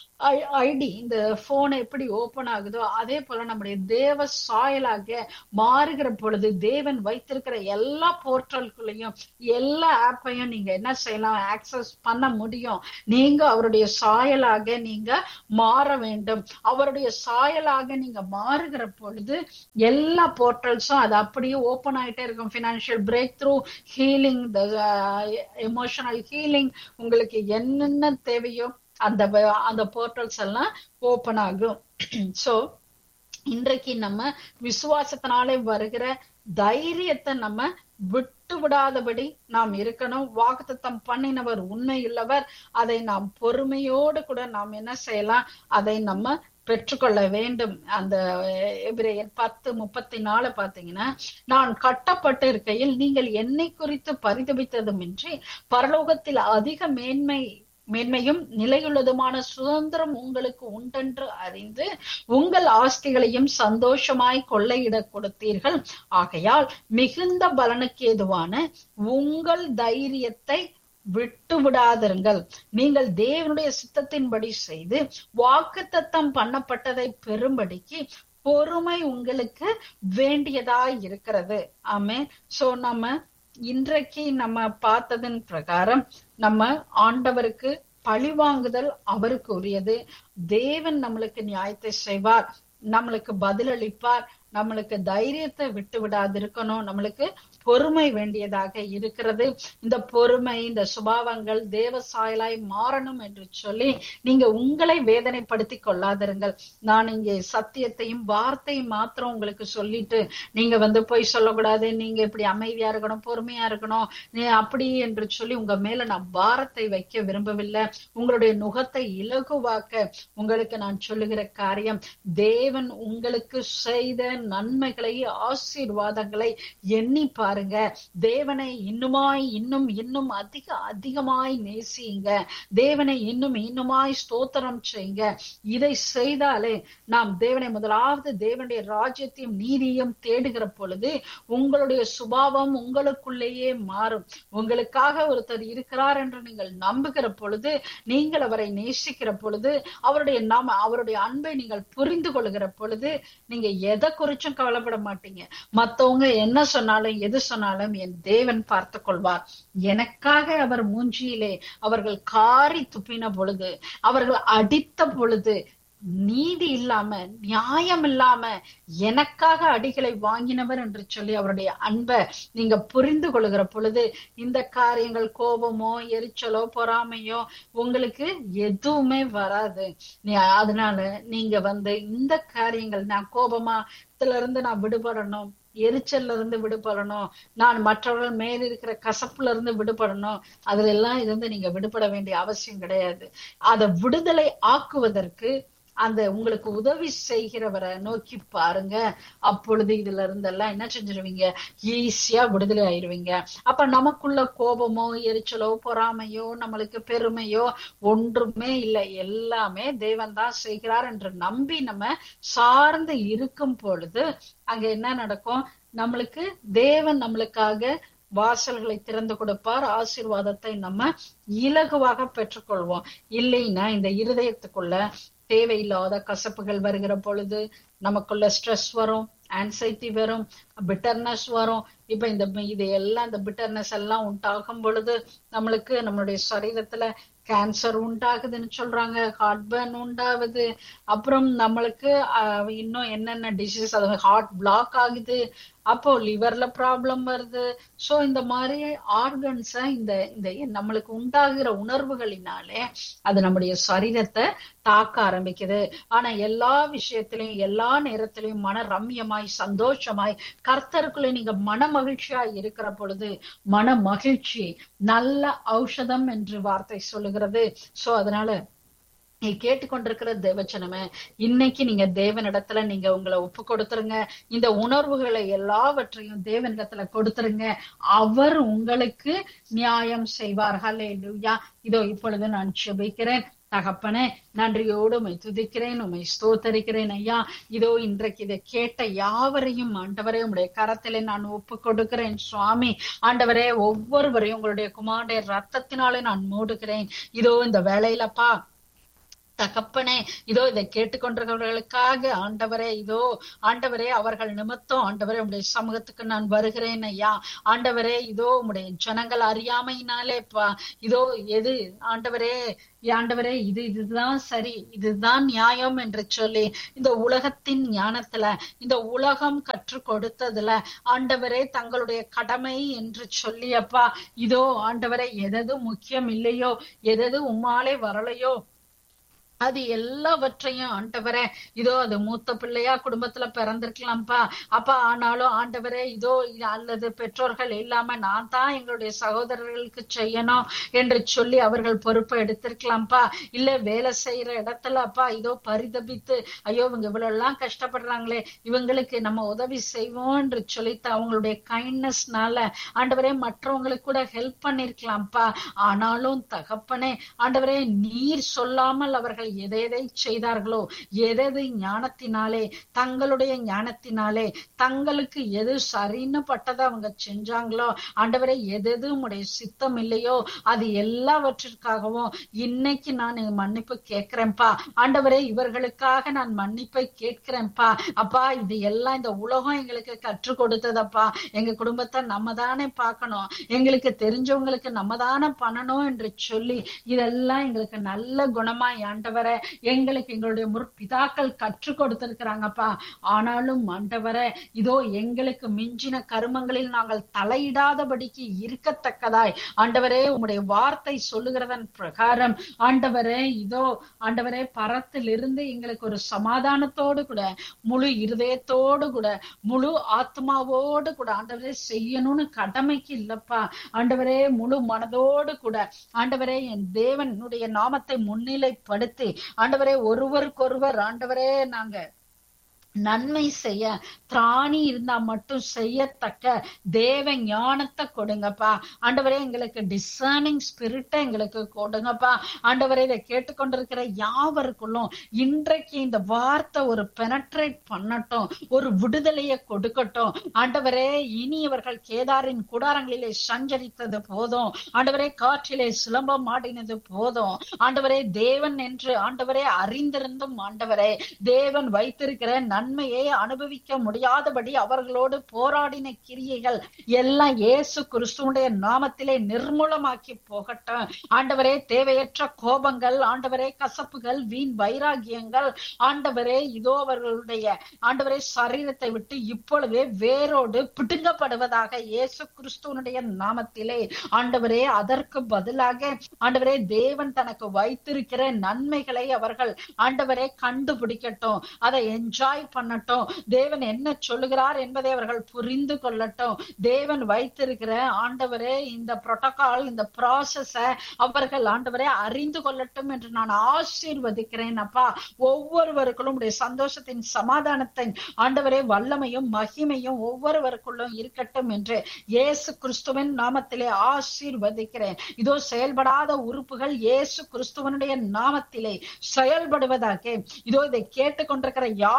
ஐடி இந்த போன் எப்படி ஓபன் ஆகுதோ அதே போல நம்முடைய தேவ சாயலாக மாறுகிற பொழுது தேவன் வைத்திருக்கிற எல்லா போர்ட்டல்குள்ளேயும் எல்லா ஆப்பையும் நீங்க என்ன செய்யலாம் ஆக்சஸ் பண்ண முடியும் நீங்க அவருடைய சாயலாக நீங்க மாற வேண்டும் அவருடைய சாயலாக நீங்க மாறுகிற பொழுது எல்லா போர்ட்டல்ஸும் அது அப்படியே ஓபன் ஆயிட்டே இருக்கும் financial breakthrough healing emotional healing உங்களுக்கு என்னென்ன தேவையோ அந்த வ- அந்த போர்ட்டல்ஸ் எல்லாம் ஓபன் ஆகும் சோ இன்றைக்கு நம்ம விசுவாசத்தினாலே வருகிற தைரியத்தை நம்ம விட்டு விடாதபடி நாம் இருக்கணும் வாக்குத்தத்தம் பண்ணினவர் உண்மையுள்ளவர் அதை நாம் பொறுமையோடு கூட நாம் என்ன செய்யலாம் அதை நம்ம பெற்றுக்கொள்ள வேண்டும் அந்த எபிரேயர் பத்து முப்பத்தி நாலு பாத்தீங்கன்னா நான் கட்டப்பட்டு இருக்கையில் நீங்கள் என்னை குறித்து பரிதபித்ததுமின்றி பரலோகத்தில் அதிக மேன்மை மேன்மையும் நிலையுள்ளதுமான சுதந்திரம் உங்களுக்கு உண்டென்று அறிந்து உங்கள் ஆஸ்திகளையும் சந்தோஷமாய் கொள்ளையிடக் கொடுத்தீர்கள் ஆகையால் மிகுந்த பலனுக்கு ஏதுவான உங்கள் தைரியத்தை விட்டு விடாதிருங்கள் நீங்கள் தேவனுடைய சித்தத்தின்படி செய்து வாக்குத்தத்தம் பண்ணப்பட்டதை பெறும்படிக்கு பொறுமை உங்களுக்கு வேண்டியதாய் இருக்கிறது ஆமே சோ நம்ம இன்றைக்கு நம்ம பார்த்ததன் பிரகாரம் நம்ம ஆண்டவருக்கு பழிவாங்குதல் அவருக்கு உரியது தேவன் நம்மளுக்கு நியாயத்தை செய்வார் நம்மளுக்கு பதிலளிப்பார் நம்மளுக்கு தைரியத்தை விட்டு விடாது இருக்கணும் நம்மளுக்கு பொறுமை வேண்டியதாக இருக்கிறது இந்த பொறுமை இந்த சுபாவங்கள் தேவ சாயலாய் மாறணும் என்று சொல்லி நீங்க உங்களை வேதனைப்படுத்தி கொள்ளாதிருங்கள் நான் இங்கே சத்தியத்தையும் வார்த்தையும் மாத்திரம் உங்களுக்கு சொல்லிட்டு நீங்க வந்து போய் சொல்லக்கூடாது நீங்க இப்படி அமைதியா இருக்கணும் பொறுமையா இருக்கணும் நீ அப்படி என்று சொல்லி உங்க மேல நான் பாரத்தை வைக்க விரும்பவில்லை உங்களுடைய நுகத்தை இலகுவாக்க உங்களுக்கு நான் சொல்லுகிற காரியம் தேவன் உங்களுக்கு செய்த நன்மைகளை ஆசீர்வாதங்களை எண்ணி பாருங்க தேவனை இன்னுமாய் இன்னும் இன்னும் அதிக அதிகமாய் நேசியுங்க தேவனை இன்னும் இன்னுமாய் ஸ்தோத்திரம் செய்யுங்க இதை செய்தாலே நாம் தேவனை முதலாவது தேவனுடைய ராஜ்யத்தையும் நீதியும் தேடுகிற பொழுது உங்களுடைய சுபாவம் உங்களுக்குள்ளேயே மாறும் உங்களுக்காக ஒருத்தர் இருக்கிறார் என்று நீங்கள் நம்புகிற பொழுது நீங்கள் அவரை நேசிக்கிற பொழுது அவருடைய நாம அவருடைய அன்பை நீங்கள் புரிந்து கொள்கிற பொழுது நீங்க எதை குறிச்சும் கவலைப்பட மாட்டீங்க மத்தவங்க என்ன சொன்னாலும் எது சொன்னாலும் என் தேவன் பார்த்து கொள்வார் எனக்காக அவர் மூஞ்சியிலே அவர்கள் காரி துப்பின பொழுது அவர்கள் அடித்த பொழுது நீதி இல்லாம நியாயம் இல்லாம எனக்காக அடிகளை வாங்கினவர் என்று சொல்லி அவருடைய அன்பை நீங்க புரிந்து கொள்கிற பொழுது இந்த காரியங்கள் கோபமோ எரிச்சலோ பொறாமையோ உங்களுக்கு எதுவுமே வராது நீ அதனால நீங்க வந்து இந்த காரியங்கள் நான் கோபமா இதுல இருந்து நான் விடுபடணும் எரிச்சல்ல இருந்து விடுபடணும் நான் மற்றவர்கள் மேல் இருக்கிற கசப்புல இருந்து விடுபடணும் அதுல எல்லாம் இருந்து நீங்க விடுபட வேண்டிய அவசியம் கிடையாது அதை விடுதலை ஆக்குவதற்கு அந்த உங்களுக்கு உதவி செய்கிறவரை நோக்கி பாருங்க அப்பொழுது இதுல இருந்தெல்லாம் என்ன செஞ்சிருவீங்க ஈஸியா விடுதலை ஆயிருவீங்க அப்ப நமக்குள்ள கோபமோ எரிச்சலோ பொறாமையோ நம்மளுக்கு பெருமையோ ஒன்றுமே இல்லை எல்லாமே தேவன் தான் செய்கிறார் என்று நம்பி நம்ம சார்ந்து இருக்கும் பொழுது அங்க என்ன நடக்கும் நம்மளுக்கு தேவன் நம்மளுக்காக வாசல்களை திறந்து கொடுப்பார் ஆசீர்வாதத்தை நம்ம இலகுவாக பெற்றுக்கொள்வோம் இல்லைன்னா இந்த இருதயத்துக்குள்ள தேவையில்லாத கசப்புகள் வருகிற பொழுது நமக்குள்ள ஸ்ட்ரெஸ் வரும் ஆன்சைட்டி வரும் பிட்டர்னஸ் வரும் இப்ப இந்த இது எல்லாம் இந்த பிட்டர்னஸ் எல்லாம் உண்டாகும் பொழுது நம்மளுக்கு நம்மளுடைய சரீரத்துல கேன்சர் உண்டாகுதுன்னு சொல்றாங்க ஹார்ட் பர்ன் உண்டாகுது அப்புறம் நம்மளுக்கு ஆஹ், இன்னும் என்னென்ன டிசீஸ் அது ஹார்ட் பிளாக் ஆகுது அப்போ லிவர்ல ப்ராப்ளம் வருது சோ இந்த மாதிரி ஆர்கன்ஸ இந்த இந்த நம்மளுக்கு உண்டாகிற உணர்வுகளினாலே அது நம்முடைய சரீரத்தை தாக்க ஆரம்பிக்குது ஆனா எல்லா விஷயத்திலையும் எல்லா நேரத்திலையும் மன ரம்யமாய் சந்தோஷமாய் கர்த்தருக்குள்ள நீங்க மன மகிழ்ச்சியாய் இருக்கிற பொழுது மன மகிழ்ச்சி நல்ல ஔஷதம் என்று வார்த்தை சொல்லுகிறது சோ அதனால நீ கேட்டுக்கொண்டிருக்கிற தேவச்சனமே இன்னைக்கு நீங்க தேவனிடத்துல நீங்க உங்களை ஒப்பு கொடுத்துருங்க இந்த உணர்வுகளை எல்லாவற்றையும் தேவனிடத்துல கொடுத்துருங்க அவர் உங்களுக்கு நியாயம் செய்வார் ஹalleluya இதோ இப்பொழுது நான் செபிக்கிறேன் தகப்பனே நன்றியோடு உமை துதிக்கிறேன் உமை ஸ்தோத்தரிக்கிறேன் ஐயா இதோ இன்றைக்கு இதை கேட்ட யாவரையும் ஆண்டவரே உங்களுடைய கரத்திலே நான் ஒப்பு கொடுக்கிறேன் சுவாமி ஆண்டவரே ஒவ்வொருவரையும் உங்களுடைய குமாரடைய ரத்தத்தினாலே நான் மூடுகிறேன் இதோ இந்த வேலையிலப்பா தகப்பனே இதோ இதை கேட்டுக்கொண்டிருக்கிறவர்களுக்காக ஆண்டவரே இதோ ஆண்டவரே அவர்கள் நிமித்தம் ஆண்டவரே உடைய சமூகத்துக்கு நான் வருகிறேன் ஐயா ஆண்டவரே இதோ உடைய ஜனங்கள் அறியாமையினாலே பா இதோ எது ஆண்டவரே ஆண்டவரே இது இதுதான் சரி இதுதான் நியாயம் என்று சொல்லி இந்த உலகத்தின் ஞானத்துல இந்த உலகம் கற்றுக் கொடுத்ததுல ஆண்டவரே தங்களுடைய கடமை என்று சொல்லி அப்பா இதோ ஆண்டவரே எதது முக்கியம் இல்லையோ எதது உம்மாலே வரலையோ அது எல்லாவற்றையும் ஆண்டவரே இதோ அது மூத்த பிள்ளையா குடும்பத்துல பிறந்திருக்கலாம்ப்பா அப்பா ஆனாலும் ஆண்டவரே இதோ இது அல்லது பெற்றோர்கள் இல்லாம நான் தான் எங்களுடைய சகோதரர்களுக்கு செய்யணும் என்று சொல்லி அவர்கள் பொறுப்பை எடுத்திருக்கலாம்ப்பா இல்ல வேலை செய்யற இடத்துல அப்பா இதோ பரிதபித்து ஐயோ இவங்க இவ்வளவு எல்லாம் கஷ்டப்படுறாங்களே இவங்களுக்கு நம்ம உதவி செய்வோம் என்று சொல்லி அவங்களுடைய கைண்ட்னஸ்னால ஆண்டவரே மற்றவங்களுக்கு கூட ஹெல்ப் பண்ணிருக்கலாம்ப்பா ஆனாலும் தகப்பனே ஆண்டவரே நீர் சொல்லாமல் அவர்கள் எதை எதை செய்தார்களோ எதது ஞானத்தினாலே தங்களுடைய ஞானத்தினாலே தங்களுக்கு எது சரின்னு பட்டதை அவங்க செஞ்சாங்களோ ஆண்டவரே எது உடைய சித்தம் இல்லையோ அது எல்லாவற்றிற்காகவும் இன்னைக்கு நான் மன்னிப்பு கேட்கிறேன்ப்பா ஆண்டவரே இவர்களுக்காக நான் மன்னிப்பை கேட்கிறேன்ப்பா அப்பா இது எல்லாம் இந்த உலகம் எங்களுக்கு கற்றுக் கொடுத்ததப்பா எங்க குடும்பத்தை நம்ம தானே பார்க்கணும் எங்களுக்கு தெரிஞ்சவங்களுக்கு நம்ம தானே பண்ணணும் என்று சொல்லி இதெல்லாம் எங்களுக்கு நல்ல குணமா ஆண்டவரை எங்களுக்கு எங்களுடைய முற்பிதாக்கள் கற்றுக் கொடுத்திருக்கிறாங்கப்பா ஆனாலும் ஆண்டவரை இதோ எங்களுக்கு மிஞ்சின கருமங்களில் நாங்கள் தலையிடாதபடிக்கு இருக்கத்தக்கதாய் ஆண்டவரே உம்முடைய வார்த்தை சொல்லுகிறதன் பிரகாரம் ஆண்டவரே இதோ ஆண்டவரே பரத்திலிருந்து எங்களுக்கு ஒரு சமாதானத்தோடு கூட முழு இருதயத்தோடு கூட முழு ஆத்மாவோடு கூட ஆண்டவரே செய்யணும்னு கடமைக்கு இல்லப்பா ஆண்டவரே முழு மனதோடு கூட ஆண்டவரே என் தேவனுடைய நாமத்தை முன்னிலைப்படுத்தி ஆண்டவரே ஒருவருக்கொருவர் ஆண்டவரே நாங்க நன்மை செய்ய திராணி இருந்தா மட்டும் செய்யத்தக்க தேவ ஞானத்தை கொடுங்கப்பா ஆண்டவரே எங்களுக்கு டிசர்னிங் ஸ்பிரிட்டை எங்களுக்கு கொடுங்கப்பா ஆண்டவரே இதை கேட்டுக்கொண்டிருக்கிற யாவருக்குள்ளும் இன்றைக்கு இந்த வார்த்தை ஒரு பெனட்ரேட் பண்ணட்டும் ஒரு விடுதலையை கொடுக்கட்டும் ஆண்டவரே இனி இவர்கள் கேதாரின் கூடாரங்களிலே சஞ்சரித்தது போதும் ஆண்டவரே காற்றிலே சிலம்பம் ஆடினது போதும் ஆண்டவரே தேவன் என்று ஆண்டவரே அறிந்திருந்தும் ஆண்டவரே தேவன் வைத்திருக்கிற நன்மையை அனுபவிக்க முடியாதபடி அவர்களோடு போராடின கிரியைகள் எல்லாம் இயேசு கிறிஸ்துடைய நாமத்திலே நிர்மூலமாக்கி போகட்டும் ஆண்டவரே தேவையற்ற கோபங்கள் ஆண்டவரே கசப்புகள் வீண் வைராகியங்கள் ஆண்டவரே இதோ அவர்களுடைய ஆண்டவரே சரீரத்தை விட்டு இப்பொழுதே வேரோடு பிடுங்கப்படுவதாக இயேசு கிறிஸ்துவனுடைய நாமத்திலே ஆண்டவரே அதற்கு பதிலாக ஆண்டவரே தேவன் தனக்கு வைத்திருக்கிற நன்மைகளை அவர்கள் ஆண்டவரே கண்டுபிடிக்கட்டும் அதை என்ஜாய் பண்ணட்டும் தேவன் என்ன சொல்லுகிறார் என்பதை அவர்கள் புரிந்து கொள்ளட்டும் தேவன் வைத்திருக்கிற ஆண்டவரே இந்த புரோட்டோகால் இந்த ப்ராசஸ அவர்கள் ஆண்டவரே அறிந்து கொள்ளட்டும் என்று நான் ஆசீர்வதிக்கிறேன் அப்பா ஒவ்வொருவருக்குள்ளும் உடைய சந்தோஷத்தின் சமாதானத்தின் ஆண்டவரே வல்லமையும் மகிமையும் ஒவ்வொருவருக்குள்ளும் இருக்கட்டும் என்று இயேசு கிறிஸ்துவின் நாமத்திலே ஆசீர்வதிக்கிறேன் இதோ செயல்படாத உறுப்புகள் இயேசு கிறிஸ்துவனுடைய நாமத்திலே செயல்படுவதாக இதோ இதை கேட்டுக்கொண்டிருக்கிற யாவருக்குள்ளும்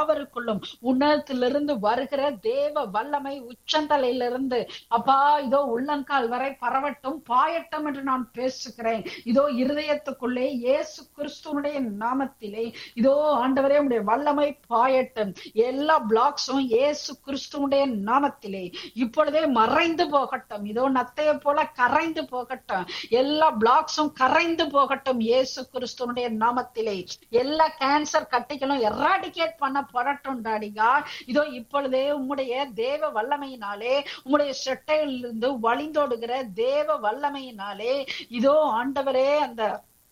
இருதயத்துக்குள்ளும் உன்னதத்திலிருந்து வருகிற தேவ வல்லமை உச்சந்தலையிலிருந்து அப்பா இதோ உள்ளங்கால் வரை பரவட்டும் பாயட்டும் என்று நான் பேசுகிறேன் இதோ இருதயத்துக்குள்ளே இயேசு கிறிஸ்துவனுடைய நாமத்திலே இதோ ஆண்டவரே உடைய வல்லமை பாயட்டும் எல்லா பிளாக்ஸும் இயேசு கிறிஸ்துவனுடைய நாமத்திலே இப்பொழுதே மறைந்து போகட்டும் இதோ நத்தைய போல கரைந்து போகட்டும் எல்லா பிளாக்ஸும் கரைந்து போகட்டும் இயேசு கிறிஸ்துவனுடைய நாமத்திலே எல்லா கேன்சர் கட்டிகளும் எராடிகேட் பண்ணப்படட்டும் டாடிகா இதோ இப்பொழுதே உம்முடைய தேவ வல்லமையினாலே உம்முடைய செட்டையிலிருந்து வழிந்தோடுகிற தேவ வல்லமையினாலே இதோ ஆண்டவரே அந்த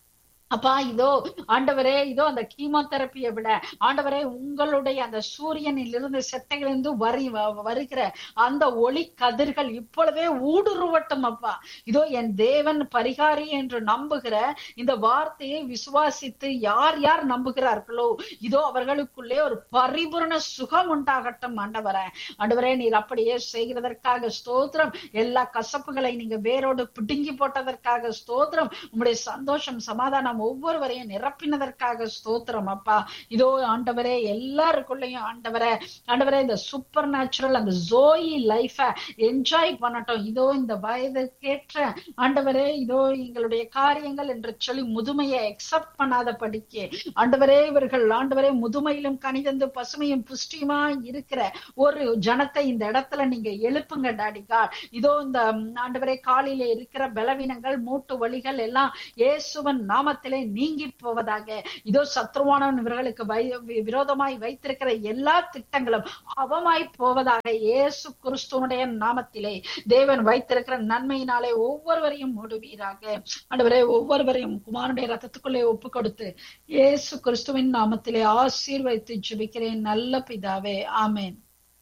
அப்பா இதோ ஆண்டவரே இதோ அந்த கீமோதெரப்பியை விட ஆண்டவரே உங்களுடைய அந்த சூரியனில் இருந்து செட்டைகளிலிருந்து வரி வ- வருகிற அந்த ஒளி கதிர்கள் இப்பொழுதே ஊடுருவட்டும் அப்பா இதோ என் தேவன் பரிகாரி என்று நம்புகிற இந்த வார்த்தையை விசுவாசித்து யார் யார் நம்புகிறார்களோ இதோ அவர்களுக்குள்ளே ஒரு பரிபூரண சுகம் உண்டாகட்டும் ஆண்டவரே ஆண்டவரே நீர் அப்படியே செய்கிறதற்காக ஸ்தோத்திரம் எல்லா கசப்புகளை நீங்க வேரோடு பிடுங்கி போட்டதற்காக ஸ்தோத்திரம் உம்முடைய சந்தோஷம் சமாதானம் ஒவ்வொருவரையும் நிரப்பினதற்காக ஸ்தோத்திரம் அப்பா இதோ ஆண்டவரே எல்லாருக்குள்ளேயும் ஆண்டவரே ஆண்டவரே இந்த சூப்பர் நேச்சுரல் அந்த ஜோயி லைஃப என்ஜாய் பண்ணட்டும் இதோ இந்த வயதுக்கேற்ற ஆண்டவரே இதோ எங்களுடைய காரியங்கள் என்று சொல்லி முதுமையை எக்ஸப்ட் பண்ணாத படிக்க ஆண்டவரே இவர்கள் ஆண்டவரே முதுமையிலும் கனிதந்து பசுமையும் புஷ்டியுமா இருக்கிற ஒரு ஜனத்தை இந்த இடத்துல நீங்க எழுப்புங்க டாடிகா இதோ இந்த ம், ஆண்டவரே காலிலே இருக்கிற பலவீனங்கள் மூட்டு வலிகள் எல்லாம் இயேசுவன் நாமத்திலே நீங்கி போவதாக இதோ சத்ருவானவன் இவர்களுக்கு வை வி- விரோதமாய் வைத்திருக்கிற எல்லா திட்டங்களும் அவமாய் போவதாக இயேசு கிறிஸ்துவனுடைய நாமத்திலே தேவன் வைத்திருக்கிற நன்மையினாலே ஒவ்வொருவரையும் மூடுவீராக ஆண்டவரே ஒவ்வொருவரையும் குமாரனுடைய ரத்தத்துக்குள்ளே ஒப்பு கொடுத்து இயேசு கிறிஸ்துவின் நாமத்திலே ஆசீர்வதித்து ஜெபிக்கிறேன் நல்ல பிதாவே ஆமென்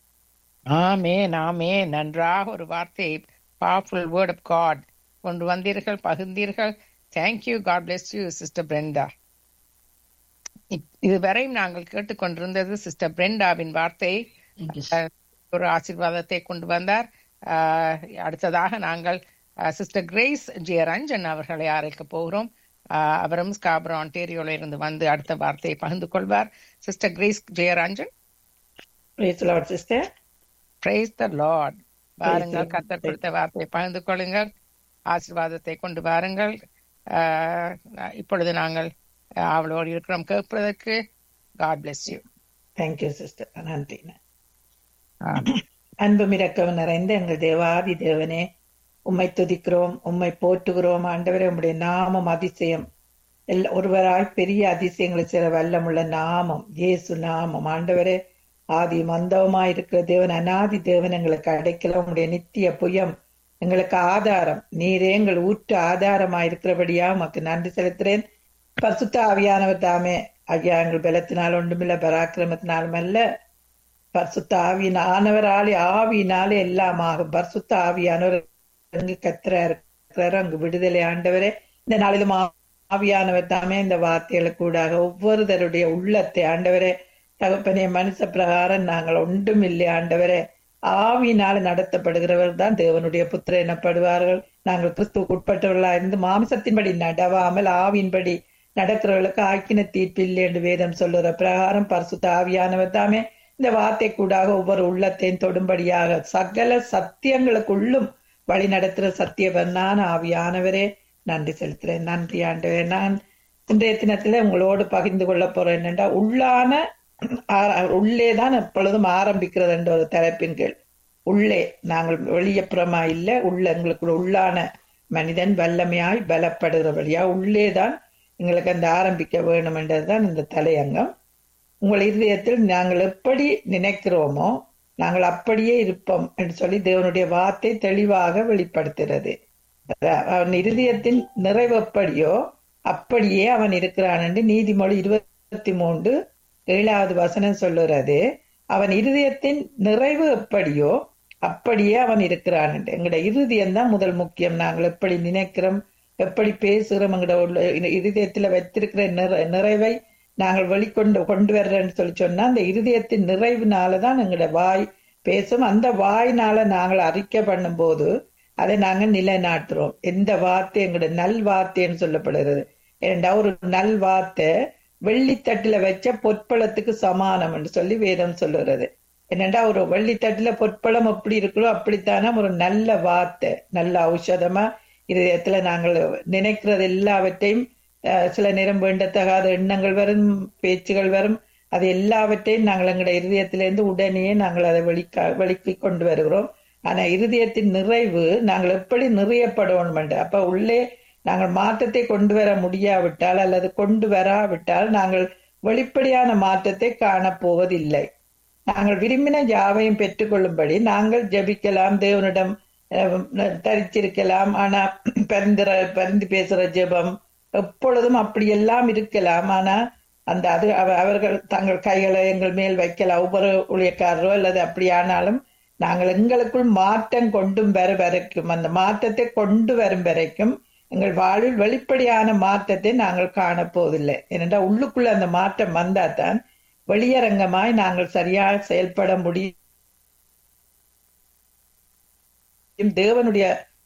ஆமேன் ஆமேன் நன்றாக ஒரு வார்த்தை பவர்ஃபுல் வேர்ட் ஆஃப் காட் கொண்டு வந்தீர்கள் பகிர்ந்தீர்கள் thank you God bless you sister Brenda இப்- இதுவரையும் நாங்கள் கேட்டுக்கொண்டிருந்தது சிஸ்டர் பிரெண்டாவின் வார்த்தை Thank you, அஹ், ஒரு ஆசீர்வாதத்தை கொண்டு வந்தார் அஹ், அடுத்ததாக நாங்கள் சிஸ்டர் கிரேஸ் ஜெயரஞ்சன் அவர்களை அழைக்க போகிறோம் அஹ், அவரும் ஸ்காபரோ ஆன்டேரியோல இருந்து வந்து அடுத்த வார்த்தையை பகிர்ந்து கொள்வார் sister Grace Jayaranjan Praise the Lord, sister. Praise the Lord வாருங்கள் Lord. கத்தர் கொடுத்த வார்த்தையை பகிர்ந்து கொள்ளுங்கள் ஆசீர்வாதத்தை கொண்டு வாருங்கள் ஆஹ், இப்பொழுது நாங்கள் ஆஹ், அவளோடு இருக்கிறோம் கேட்பதற்கு God bless you Thank you, sister. நன்றி அன்பு மிரக்கம் நிறைந்த எங்கள் தேவாதி தேவனே உம்மை துதிக்கிறோம் உம்மை போற்றுகிறோம் ஆண்டவரே உம்முடைய நாமம் அதிசயம் எல்- ஒருவராய் பெரிய அதிசயங்களை செய்ய வல்லமுள்ள நாமம் இயேசு நாமம் ஆண்டவரே ஆதி மந்தவமாய் இருக்கிற தேவன் அனாதி தேவன் எங்களுக்கு அடைக்கல உம்முடைய நித்திய புயம் எங்களுக்கு ஆதாரம் நீரே எங்கள் ஊற்று ஆதாரமாய் இருக்கிறபடியா உமக்கு நன்றி செலுத்துறேன் பரிசுத்த ஆவியானவர் தாமே ஐயா எங்கள் பலத்தினால் ஒன்றுமில்ல பராக்கிரமத்தினாலும் அல்ல பரிசுத்த ஆவியின் ஆனவராலே ஆவியினாலே எல்லாம் ஆகும் பரிசுத்த ஆவியானவர் அங்கு கத்திரா இருக்கிறார் அங்கு விடுதலை ஆண்டவரே இந்த நாளிலும் ஆ- ஆவியானவர் தாமே இந்த வார்த்தைகளுக்கு கூடாக ஒவ்வொருத்தருடைய உள்ளத்தை ஆண்டவரே தகப்பனே மனுஷ பிரகாரம் நாங்கள் ஒன்றும் இல்லை ஆண்டவரே ஆவியினால நடத்தப்படுகிறவர் தான் தேவனுடைய புத்திர எனப்படுவார்கள் நாங்கள் கிறிஸ்துவுக்கு உட்பட்டவர்களா இருந்து மாம்சத்தின்படி நடவாமல் ஆவியின்படி நடக்கிறவர்களுக்கு ஆக்கின தீர்ப்பு இல்லை என்று வேதம் சொல்லுற பிரகாரம் பரிசுத்த ஆவியானவர் தாமே இந்த வார்த்தை கூடாக ஒவ்வொரு உள்ளத்தையும் தொடும்படியாக சகல சத்தியங்களுக்குள்ளும் வழி நடத்துகிற சத்தியவன்னான ஆவியானவரே நன்றி செலுத்துறேன் நன்றி ஆண்டவரே நான் இன்றைய தினத்துல உங்களோடு பகிர்ந்து கொள்ள போறேன் என்னென்றா உள்ளான ஆ- உள்ளேதான் எப்பொழுதும் ஆரம்பிக்கிறது என்ற ஒரு தலைப்பின் கீழ் உள்ளே நாங்கள் வெளியப்புறமா இல்ல உள்ள எங்களுக்கு உள்ளான மனிதன் வல்லமையாய் பலப்படுகிறபடியா உள்ளேதான் எங்களுக்கு அந்த ஆரம்பிக்க வேணும் என்றதுதான் இந்த தலையங்கம் உங்கள் இருதயத்தில் நாங்கள் எப்படி நினைக்கிறோமோ நாங்கள் அப்படியே இருப்போம் என்று சொல்லி தேவனுடைய வார்த்தை தெளிவாக வெளிப்படுத்துகிறது அவன் இருதயத்தின் நிறைவு எப்படியோ அப்படியே அவன் இருக்கிறான் என்று நீதிமொழி இருபத்தி மூன்று ஏழாவது வசனம் சொல்லுறது அவன் இருதயத்தின் நிறைவு எப்படியோ அப்படியே அவன் இருக்கிறான் என்று எங்களோட இருதயம் தான் முதல் முக்கியம் நாங்கள் எப்படி நினைக்கிறோம் எப்படி பேசுகிறோம் எங்களோட உள்ள இருதயத்துல வைத்திருக்கிற நிறை- நிறைவை நாங்கள் வெளிக்கொண்டு கொண்டு வர்றேன்னு சொல்லி சொன்னா அந்த இருதயத்தின் நிறைவுனாலதான் எங்களோட வாய் பேசும் அந்த வாய்னால நாங்கள் அறிக்கை பண்ணும்போது அதை நாங்க நிலைநாட்டுறோம் எந்த வார்த்தை எங்களோட நல் வார்த்தைன்னு சொல்லப்படுகிறது ஏண்டா ஒரு நல் வார்த்தை வெள்ளித்தட்டுல வச்ச பொற்பளத்துக்கு சமானம் என்று சொல்லி வேதம் சொல்லுறது என்னண்டா ஒரு வெள்ளித்தட்டுல பொற்பளம் எப்படி இருக்கிறோ அப்படித்தானே ஒரு நல்ல வார்த்தை நல்ல ஔஷதமா இருதயத்துல நாங்கள் நினைக்கிறது எல்லாவற்றையும் அஹ், சில நேரம் வேண்டத்தகாத எண்ணங்கள் வரும் பேச்சுகள் வரும் அது எல்லாவற்றையும் நாங்கள் எங்களுடைய இருதயத்திலிருந்து உடனே நாங்கள் அதை வெளிக்கா வெளிக்கு கொண்டு வருகிறோம் ஆனா இருதயத்தின் நிறைவு நாங்கள் எப்படி நிறையப்படணும் அப்ப உள்ளே நாங்கள் மாற்றத்தை கொண்டு வர முடியாவிட்டால் அல்லது கொண்டு வராவிட்டால் நாங்கள் வெளிப்படையான மாற்றத்தை காணப்போவதில்லை நாங்கள் விரும்பின யாவையும் பெற்றுக்கொள்ளும்படி நாங்கள் ஜெபிக்கலாம் தேவனிடம் அஹ், தரிச்சிருக்கலாம் ஆனா பரிந்துர பரிந்து பேசுற ஜெபம் எப்பொழுதும் அப்படியெல்லாம் இருக்கலாம் ஆனா அந்த அது அவ- அவர்கள் தங்கள் கைகளை எங்கள் மேல் வைக்கலாம் ஒவ்வொரு ஊழியக்காரரோ அல்லது அப்படியானாலும் நாங்கள் எங்களுக்குள் மாற்றம் கொண்டும் வர வரைக்கும் அந்த மாற்றத்தை கொண்டு வரும் வரைக்கும் எங்கள் வாழ்வில் வெளிப்படையான மாற்றத்தை நாங்கள் காணப்போவதில்லை ஏனென்றால் உள்ளுக்குள்ள அந்த மாற்றம் வந்தாதான் வெளியரங்கமாய் நாங்கள் சரியாக செயல்பட முடியும் தேவனுடைய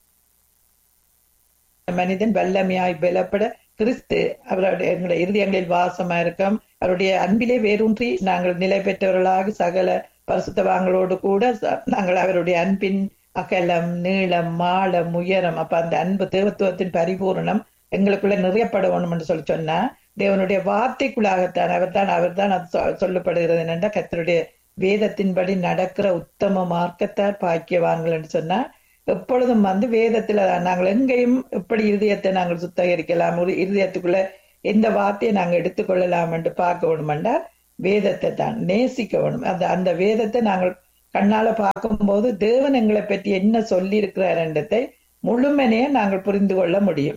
மனிதன் வல்லமையாய் பலப்பட கிறிஸ்து அவருடைய எங்களுடைய இருதயங்களில் வாசமா இருக்கும் அவருடைய அன்பிலே வேரூன்றி நாங்கள் நிலை பெற்றவர்களாக சகல பரிசுத்தவாங்களோடு கூட ச- நாங்கள் அவருடைய அன்பின் அகலம் நீளம் மாடம் உயரம் அப்ப அந்த அன்பு தேவத்துவத்தின் பரிபூரணம் எங்களுக்குள்ள நிறையப்பட வேணும் என்று சொல்லி சொன்னா தேவனுடைய வார்த்தைக்குள்ளாகத்தான் அவர்தான் அவர்தான் அது சொ- சொல்லப்படுகிறது என்னென்றா கர்த்தருடைய வேதத்தின்படி நடக்கிற உத்தம மார்க்கத்தார் பாக்கியவான்கள் என்று சொன்னா எப்பொழுதும் வந்து வேதத்துல நாங்கள் எங்கேயும் எப்படி இருதயத்தை நாங்கள் சுத்தகரிக்கலாம் ஒரு இருதயத்துக்குள்ள எந்த வார்த்தையை நாங்கள் எடுத்துக்கொள்ளலாம் என்று பார்க்க வேணுமென்றால் வேதத்தை தான் நேசிக்க வேணும் அந்த அந்த வேதத்தை நாங்கள் கண்ணால பார்க்கும்போது தேவன் எங்களை பற்றி என்ன சொல்லி இருக்கிறார்ன்றதை முழுமனையே நாங்கள் புரிந்து கொள்ள முடியும்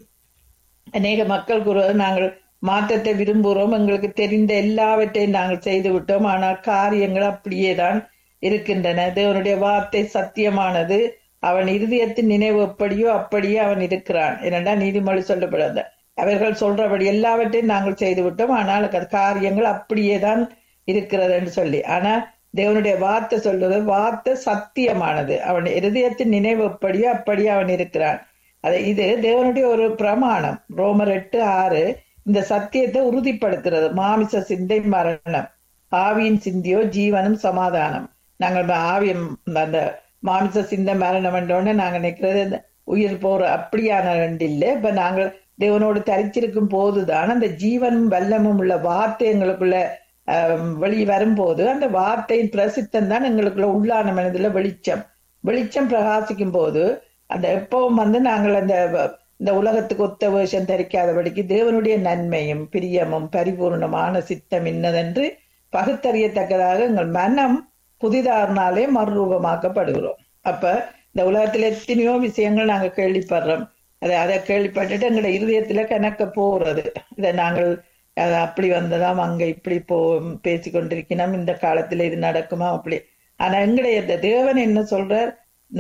அநேக மக்கள் கூறுவது நாங்கள் மாற்றத்தை விரும்புகிறோம் எங்களுக்கு தெரிந்த எல்லாவற்றையும் நாங்கள் செய்து விட்டோம் ஆனால் காரியங்கள் அப்படியே தான் இருக்கின்றன தேவனுடைய வார்த்தை சத்தியமானது அவன் இருதயத்தின் நினைவு எப்படியோ அப்படியே அவன் இருக்கிறான் என்னடா நீதிமொழி சொல்லப்படாத அவர்கள் சொல்றபடி எல்லாவற்றையும் நாங்கள் செய்து விட்டோம் ஆனால் அது காரியங்கள் அப்படியே தான் இருக்கிறது என்று சொல்லி ஆனா தேவனுடைய வார்த்தை சொல்றது வார்த்தை சத்தியமானது அவன் இருதயத்தின் நினைவு எப்படியோ அப்படியே அவன் இருக்கிறான் அது இது தேவனுடைய ஒரு பிரமாணம் ரோமர் எட்டு ஆறு இந்த சத்தியத்தை உறுதிப்படுத்துறது மாமிச சிந்தை மரணம் ஆவியின் சிந்தியோ ஜீவனும் சமாதானம் நாங்கள் ஆவி அந்த மாமிச சிந்தை மரணம் என்றோடனே நாங்க நினைக்கிறது இந்த உயிர் போற அப்படியான ரெண்டு இல்லை இப்ப நாங்கள் தேவனோடு தரிச்சிருக்கும் போதுதான் அந்த ஜீவனும் வல்லமும் உள்ள வார்த்தை எங்களுக்குள்ள ஆஹ், வெளி வரும்போது அந்த வார்த்தையின் பிரசித்தம் தான் எங்களுக்குள்ள உள்ளான மனதுல வெளிச்சம் வெளிச்சம் பிரகாசிக்கும் போது அந்த எப்பவும் வந்து நாங்கள் அந்த வ- இந்த உலகத்துக்கு ஒத்த வேஷம் தரிக்காதபடிக்கு தேவனுடைய நன்மையும் பிரியமும் பரிபூர்ணமான சித்தம் இன்னதென்று பகுத்தறியத்தக்கதாக எங்கள் மனம் புதிதாரினாலே மறுரூபமாக்கப்படுகிறோம் அப்ப இந்த உலகத்துல எத்தனையோ விஷயங்கள் நாங்க கேள்விப்படுறோம் அதை அதை கேள்விப்பட்டுட்டு எங்களோட இருதயத்துல கணக்க போறது இதை நாங்கள் அது அப்படி வந்ததாம் அங்க இப்படி போ பேசி கொண்டிருக்கணும் இந்த காலத்துல இது நடக்குமா அப்படி ஆனா எங்களுடைய இந்த தேவன் என்ன சொல்றார் இந்த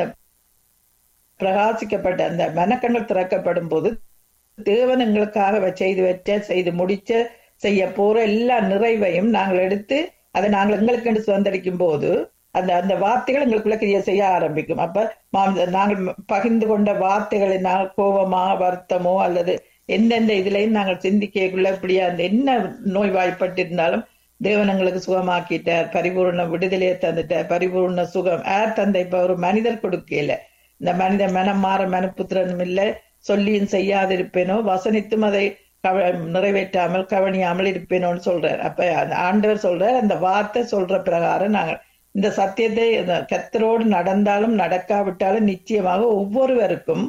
பிரகாசிக்கப்பட்ட அந்த மனக்கண்கள் திறக்கப்படும் போது தேவன் எங்களுக்காக வ- செய்து வச்ச செய்து முடிச்ச செய்ய போற எல்லா நிறைவையும் நாங்கள் எடுத்து அதை நாங்கள் எங்களுக்கு சுதந்திரிக்கும் போது அந்த அந்த வார்த்தைகள் எங்களுக்குள்ள கிரியை செய்ய ஆரம்பிக்கும் அப்ப மாம்- நாங்கள் பகிர்ந்து கொண்ட வார்த்தைகளை நாங்கள் கோபமா வருத்தமோ அல்லது எந்தெந்த இதுலையும் நாங்கள் சிந்திக்கக்குள்ள இப்படியா அந்த என்ன நோய் வாய்ப்பட்டிருந்தாலும் தேவன் எங்களுக்கு சுகமாக்கிட்டார் பரிபூர்ண விடுதலையை தந்துட்டார் பரிபூர்ண சுகம் யார் தந்தை இப்ப ஒரு மனிதர் கொடுக்கல இந்த மனித மனம் மாற மனப்புத்திரனும் இல்லை சொல்லியும் செய்யாதிருப்பேனோ வசனித்தும் அதை கவ நிறைவேற்றாமல் கவனியாமல் இருப்பேனோன்னு சொல்றார் அப்ப அந்த ஆண்டவர் சொல்றார் அந்த வார்த்தை சொல்ற பிரகாரம் நாங்கள் இந்த சத்தியத்தை இந்த கர்த்தரோடு நடந்தாலும் நடக்காவிட்டாலும் நிச்சயமாக ஒவ்வொருவருக்கும்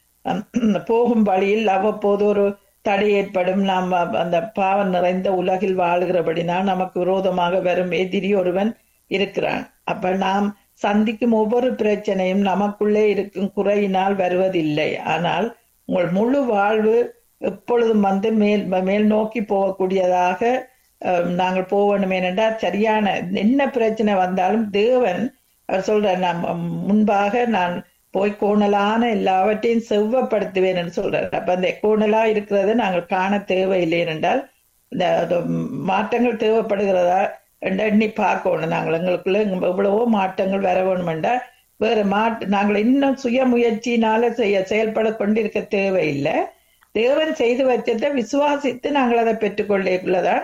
அந்த போகும் வழியில் அவ்வப்போது ஒரு தடை ஏற்படும் நாம் அ- அந்த பாவம் நிறைந்த உலகில் வாழ்கிறபடினால் நமக்கு விரோதமாக வரும் எதிரி ஒருவன் இருக்கிறான் அப்ப நாம் சந்திக்கும் ஒவ்வொரு பிரச்சனையும் நமக்குள்ளே இருக்கும் குறையினால் வருவதில்லை ஆனால் உங்கள் முழு வாழ்வு எப்பொழுதும் வந்து மேல் மேல் நோக்கி போகக்கூடியதாக அஹ், நாங்கள் போகணும் ஏனென்றால் சரியான என்ன பிரச்சனை வந்தாலும் தேவன் அவர் சொல்ற நான் முன்பாக நான் போய் கோணலான எல்லாவற்றையும் செவ்வப்படுத்துவேன் என்று சொல்றார் அப்ப அந்த கோணலா இருக்கிறத நாங்கள் காண தேவையில்லை என்றால் இந்த அது மாற்றங்கள் தேவைப்படுகிறதா என்று எண்ணி பார்க்கணும் நாங்கள் எங்களுக்குள்ள எவ்வளவோ மாற்றங்கள் வர வேணும் என்றால் வேற மாற்ற நாங்கள் இன்னும் சுய முயற்சியினால செய்ய செயல்பட கொண்டிருக்க தேவையில்லை தேவன் செய்து வச்சதை விசுவாசித்து நாங்கள் அதை பெற்றுக்கொள்ளதான்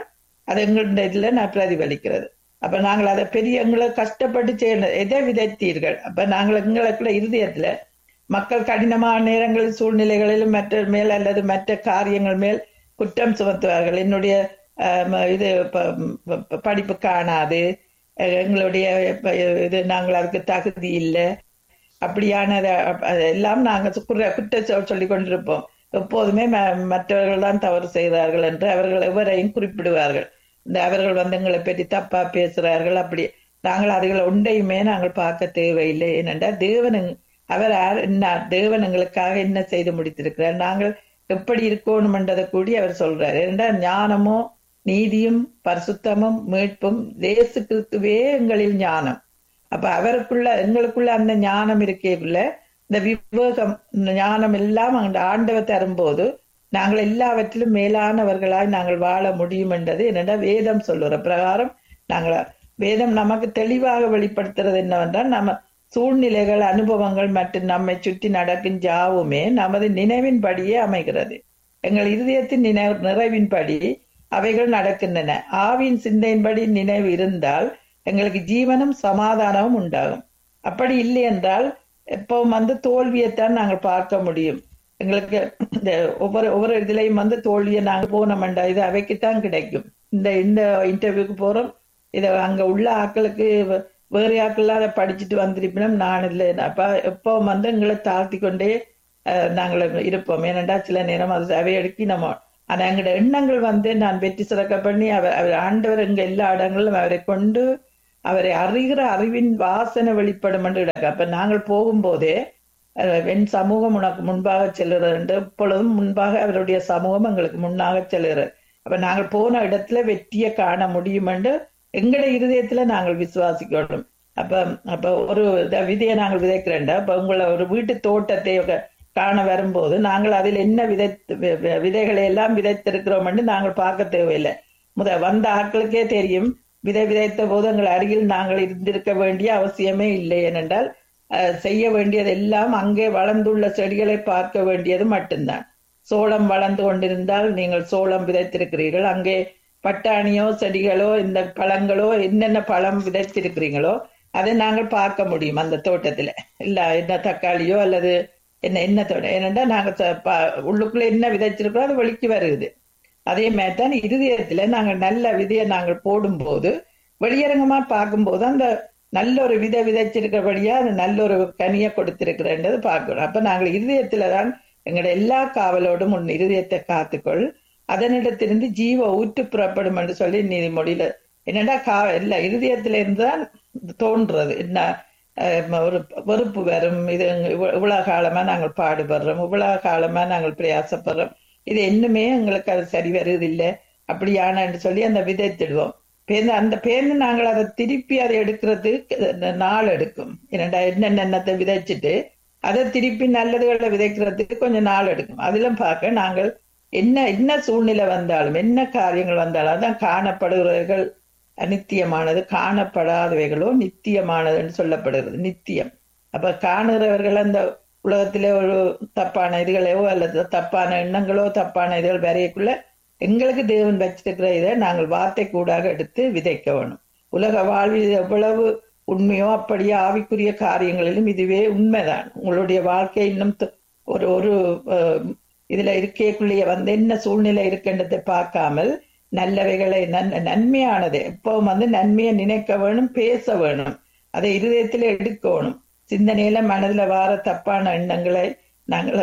அது எங்களுடைய இதுல நான் பிரதிபலிக்கிறது அப்ப நாங்கள் அதை பெரிய எங்களை கஷ்டப்பட்டு செய்யணும் எதை விதைத்தீர்கள் அப்ப நாங்கள் எங்களுக்குள்ள இருதயத்துல மக்கள் கடினமான நேரங்களில் சூழ்நிலைகளிலும் மற்ற மேல் அல்லது மற்ற காரியங்கள் மேல் குற்றம் சுமத்துவார்கள் என்னுடைய ஆம், இது ப- ப- படிப்பு காணாது அஹ், எங்களுடைய ப- இது நாங்கள் அதுக்கு தகுதி இல்லை அப்படியான எல்லாம் நாங்கள் குற்ற சொ- சொல்லிக் கொண்டிருப்போம் எப்போதுமே ம- மற்றவர்கள் தான் தவறு செய்தார்கள் என்று அவர்கள் எவரையும் குறிப்பிடுவார்கள் இந்த அவர்கள் வந்து எங்களை பற்றி தப்பா பேசுறார்கள் அப்படி நாங்கள் அதுகளை ஒன்றையுமே நாங்கள் பார்க்க தேவையில்லை ஏனென்றால் தேவன் எங்க- அவர் யார் என்ன தேவன் எங்களுக்காக என்ன செய்து முடித்திருக்கிறார் நாங்கள் எப்படி இருக்கணும்ன்றதை கூடி அவர் சொல்றாரு ஏனென்றால் ஞானமோ நீதியும் பரிசுத்தமும் மீட்பும் தேசு கிறிஸ்துவே எங்களில் ஞானம் அப்ப அவருக்குள்ள எங்களுக்குள்ள அந்த ஞானம் இருக்கேக்குள்ள இந்த விவேகம் இந்த ஞானம் எல்லாம் அந்த ஆண்டவர் தரும்போது நாங்கள் எல்லாவற்றிலும் மேலானவர்களாய் நாங்கள் வாழ முடியும் என்றது என்னடா வேதம் சொல்லுற பிரகாரம் நாங்கள் வேதம் நமக்கு தெளிவாக வெளிப்படுத்துறது என்னவென்றால் நம்ம சூழ்நிலைகள் அனுபவங்கள் மற்றும் நம்மை சுற்றி நடக்கும் ஜாவுமே நமது நினைவின்படியே அமைகிறது எங்கள் இருதயத்தின் நினைவு நிறைவின்படி அவைகள் நடக்கின்றன ஆவின் சிந்தையின்படி நினைவு இருந்தால் எங்களுக்கு ஜீவனும் சமாதானமும் உண்டாகும் அப்படி இல்லை என்றால் எப்பவும் வந்து தோல்வியைத்தான் நாங்கள் பார்க்க முடியும் எங்களுக்கு இந்த ஒவ்வொரு ஒவ்வொரு இதுலயும் வந்து தோல்வியை நாங்க போனோம்டா இது அவைக்குத்தான் கிடைக்கும் இந்த இந்த இன்டர்வியூக்கு போறோம் இத அங்க உள்ள ஆட்களுக்கு வே- வேற ஆட்கள் அதை படிச்சுட்டு வந்திருப்பினும் நான் இல்லை அப்ப எப்போ வந்து எங்களை தாழ்த்தி கொண்டே அஹ், நாங்கள் இருப்போம் ஏனென்றா சில நேரம் அது அவையடுக்கி நம்ம ஆனா எங்களோட எண்ணங்கள் வந்து நான் வெற்றி சிறக்க பண்ணி அவர் அவர் ஆண்டவர் எங்க எல்லா இடங்களிலும் அவரை கொண்டு அவரை அறிகிற அறிவின் வாசனை வெளிப்படும் என்று கிடக்கு அப்ப நாங்கள் போகும்போதே அஹ், என் சமூகம் உனக்கு முன்பாக செல்லுறது என்று எப்பொழுதும் முன்பாக அவருடைய சமூகம் எங்களுக்கு முன்னாக செல்லுகிறது அப்ப நாங்கள் போன இடத்துல வெற்றியை காண முடியும் என்று எங்கட இருதயத்துல நாங்கள் விசுவாசிக்கணும் அப்ப அப்ப ஒரு இத- விதையை நாங்கள் விதைக்கிறேன்டா அப்ப உங்களை ஒரு வீட்டு தோட்டத்தை க- காண வரும்போது நாங்கள் அதில் என்ன விதை விதைகளை எல்லாம் விதைத்திருக்கிறோம் என்று நாங்கள் பார்க்க தேவையில்லை முத வந்த ஆட்களுக்கே தெரியும் விதை விதைத்த போது எங்கள் அருகில் நாங்கள் இருந்திருக்க வேண்டிய அவசியமே இல்லை ஏனென்றால் அஹ், செய்ய வேண்டியது எல்லாம் அங்கே வளர்ந்துள்ள செடிகளை பார்க்க வேண்டியது மட்டும்தான் சோளம் வளர்ந்து கொண்டிருந்தால் நீங்கள் சோளம் விதைத்திருக்கிறீர்கள் அங்கே பட்டாணியோ செடிகளோ இந்த பழங்களோ என்னென்ன பழம் விதைத்திருக்கிறீங்களோ அதை நாங்கள் பார்க்க முடியும் அந்த தோட்டத்துல இல்ல என்ன தக்காளியோ அல்லது என்ன என்ன தோட்டம் ஏனென்றா நாங்க ச- ப- உள்ளுக்குள்ள என்ன விதைச்சிருக்கோம் அது வெளிக்கு வருது அதே மாதிரி தான் இருதயத்துல நாங்கள் நல்ல விதையை நாங்கள் போடும்போது வெளியரங்கமா பார்க்கும்போது அந்த நல்ல ஒரு விதை விதைச்சிருக்கிறபடியா அது நல்ல ஒரு கனியை கொடுத்திருக்கிறன்றது பார்க்கிறோம் அப்ப நாங்கள் இருதயத்துல தான் எங்களோட எல்லா காவலோடும் உன் இருதயத்தை காத்துக்கொள் அதனிடத்திலிருந்து ஜீவ ஊற்று புறப்படும் என்று சொல்லி நீதிமொழியில என்னடா கா இல்ல இருதயத்துல இருந்துதான் தோன்றது என்ன அஹ், ஒரு வெறுப்பு வரும் இது இவ்வ- இவ்வளவு காலமா நாங்கள் பாடுபடுறோம் இவ்வளவு காலமா நாங்கள் பிரயாசப்படுறோம் இது இன்னுமே எங்களுக்கு அது சரி வருது இல்ல அப்படியானு சொல்லி அந்த விதைத்திடுவோம் பேருந்து அந்த பேருந்து நாங்கள் அதை திருப்பி அதை எடுக்கிறதுக்கு நாள் எடுக்கும் என்னடா என்னென்னத்தை விதைச்சிட்டு அதை திருப்பி நல்லதுகளை விதைக்கிறதுக்கு கொஞ்சம் நாள் எடுக்கும் அதிலும் பார்க்க நாங்கள் என்ன என்ன சூழ்நிலை வந்தாலும் என்ன காரியங்கள் வந்தாலும் அதான் காணப்படுகிறவர்கள் அநித்தியமானது காணப்படாதவைகளோ நித்தியமானதுன்னு சொல்லப்படுகிறது நித்தியம் அப்ப காணுகிறவர்கள் அந்த உலகத்திலே ஒரு தப்பான இதுகளோ அல்லது தப்பான எண்ணங்களோ தப்பான இதுகள் வரையக்குள்ள எங்களுக்கு தேவன் வச்சிருக்கிற இதை நாங்கள் வார்த்தை கூடாக எடுத்து விதைக்க வேணும் உலக வாழ்வில் எவ்வளவு உண்மையோ அப்படியே ஆவிக்குரிய காரியங்களிலும் இதுவே உண்மைதான் உங்களுடைய வாழ்க்கை இன்னும் த- ஒரு ஒரு அஹ், இதுல இருக்கேக்குள்ளேயே வந்து என்ன சூழ்நிலை இருக்கின்றதை பார்க்காமல் நல்லவைகளை நன் நன்மையானது எப்பவும் வந்து நன்மையை நினைக்க வேணும் பேச வேணும் அதை இருதயத்துல எடுக்கணும் சிந்தனையில மனதுல வார தப்பான எண்ணங்களை நாங்கள்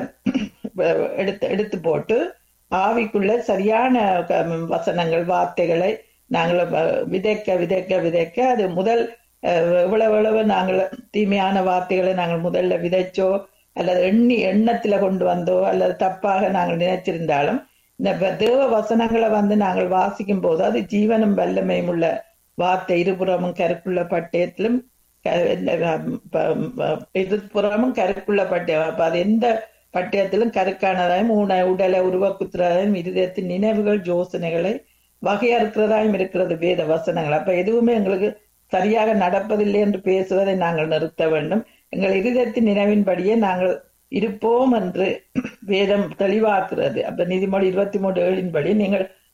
எடுத்து எடுத்து போட்டு ஆவிக்குள்ள சரியான க- வசனங்கள் வார்த்தைகளை நாங்கள் வ- விதைக்க விதைக்க விதைக்க அது முதல் அஹ், எவ்வளவு எவ்வளவு நாங்கள் தீமையான வார்த்தைகளை நாங்கள் முதல்ல விதைச்சோ அல்லது எண்ணி எண்ணத்துல கொண்டு வந்தோ அல்லது தப்பாக நாங்கள் நினைச்சிருந்தாலும் இந்த வ- தேவ வசனங்களை வந்து நாங்கள் வாசிக்கும் போது அது ஜீவனும் வல்லமையும் உள்ள வார்த்தை இருபுறமும் கருக்குள்ள பட்டயத்திலும் க- இந்த, அஹ், ப- ப- இருபுறமும் கருக்குள்ள பட்டயம் அப்ப அது எந்த பட்டயத்திலும் கருக்கானதாயும் உண உடலை உருவக்குத்துறதாயும் இருதயத்தின் நினைவுகள் யோசனைகளை வகையறுக்கிறதாயும் இருக்கிறது வேத வசனங்கள் அப்ப எதுவுமே எங்களுக்கு சரியாக நடப்பதில்லை என்று பேசுவதை நாங்கள் நிறுத்த வேண்டும் எங்கள் இருதயத்தின் நினைவின்படியே நாங்கள் இருப்போம் என்று வேதம் தெளிவாக்குறது அப்ப நீதிமொழி இருபத்தி மூணு ஏழின்படி நீங்கள்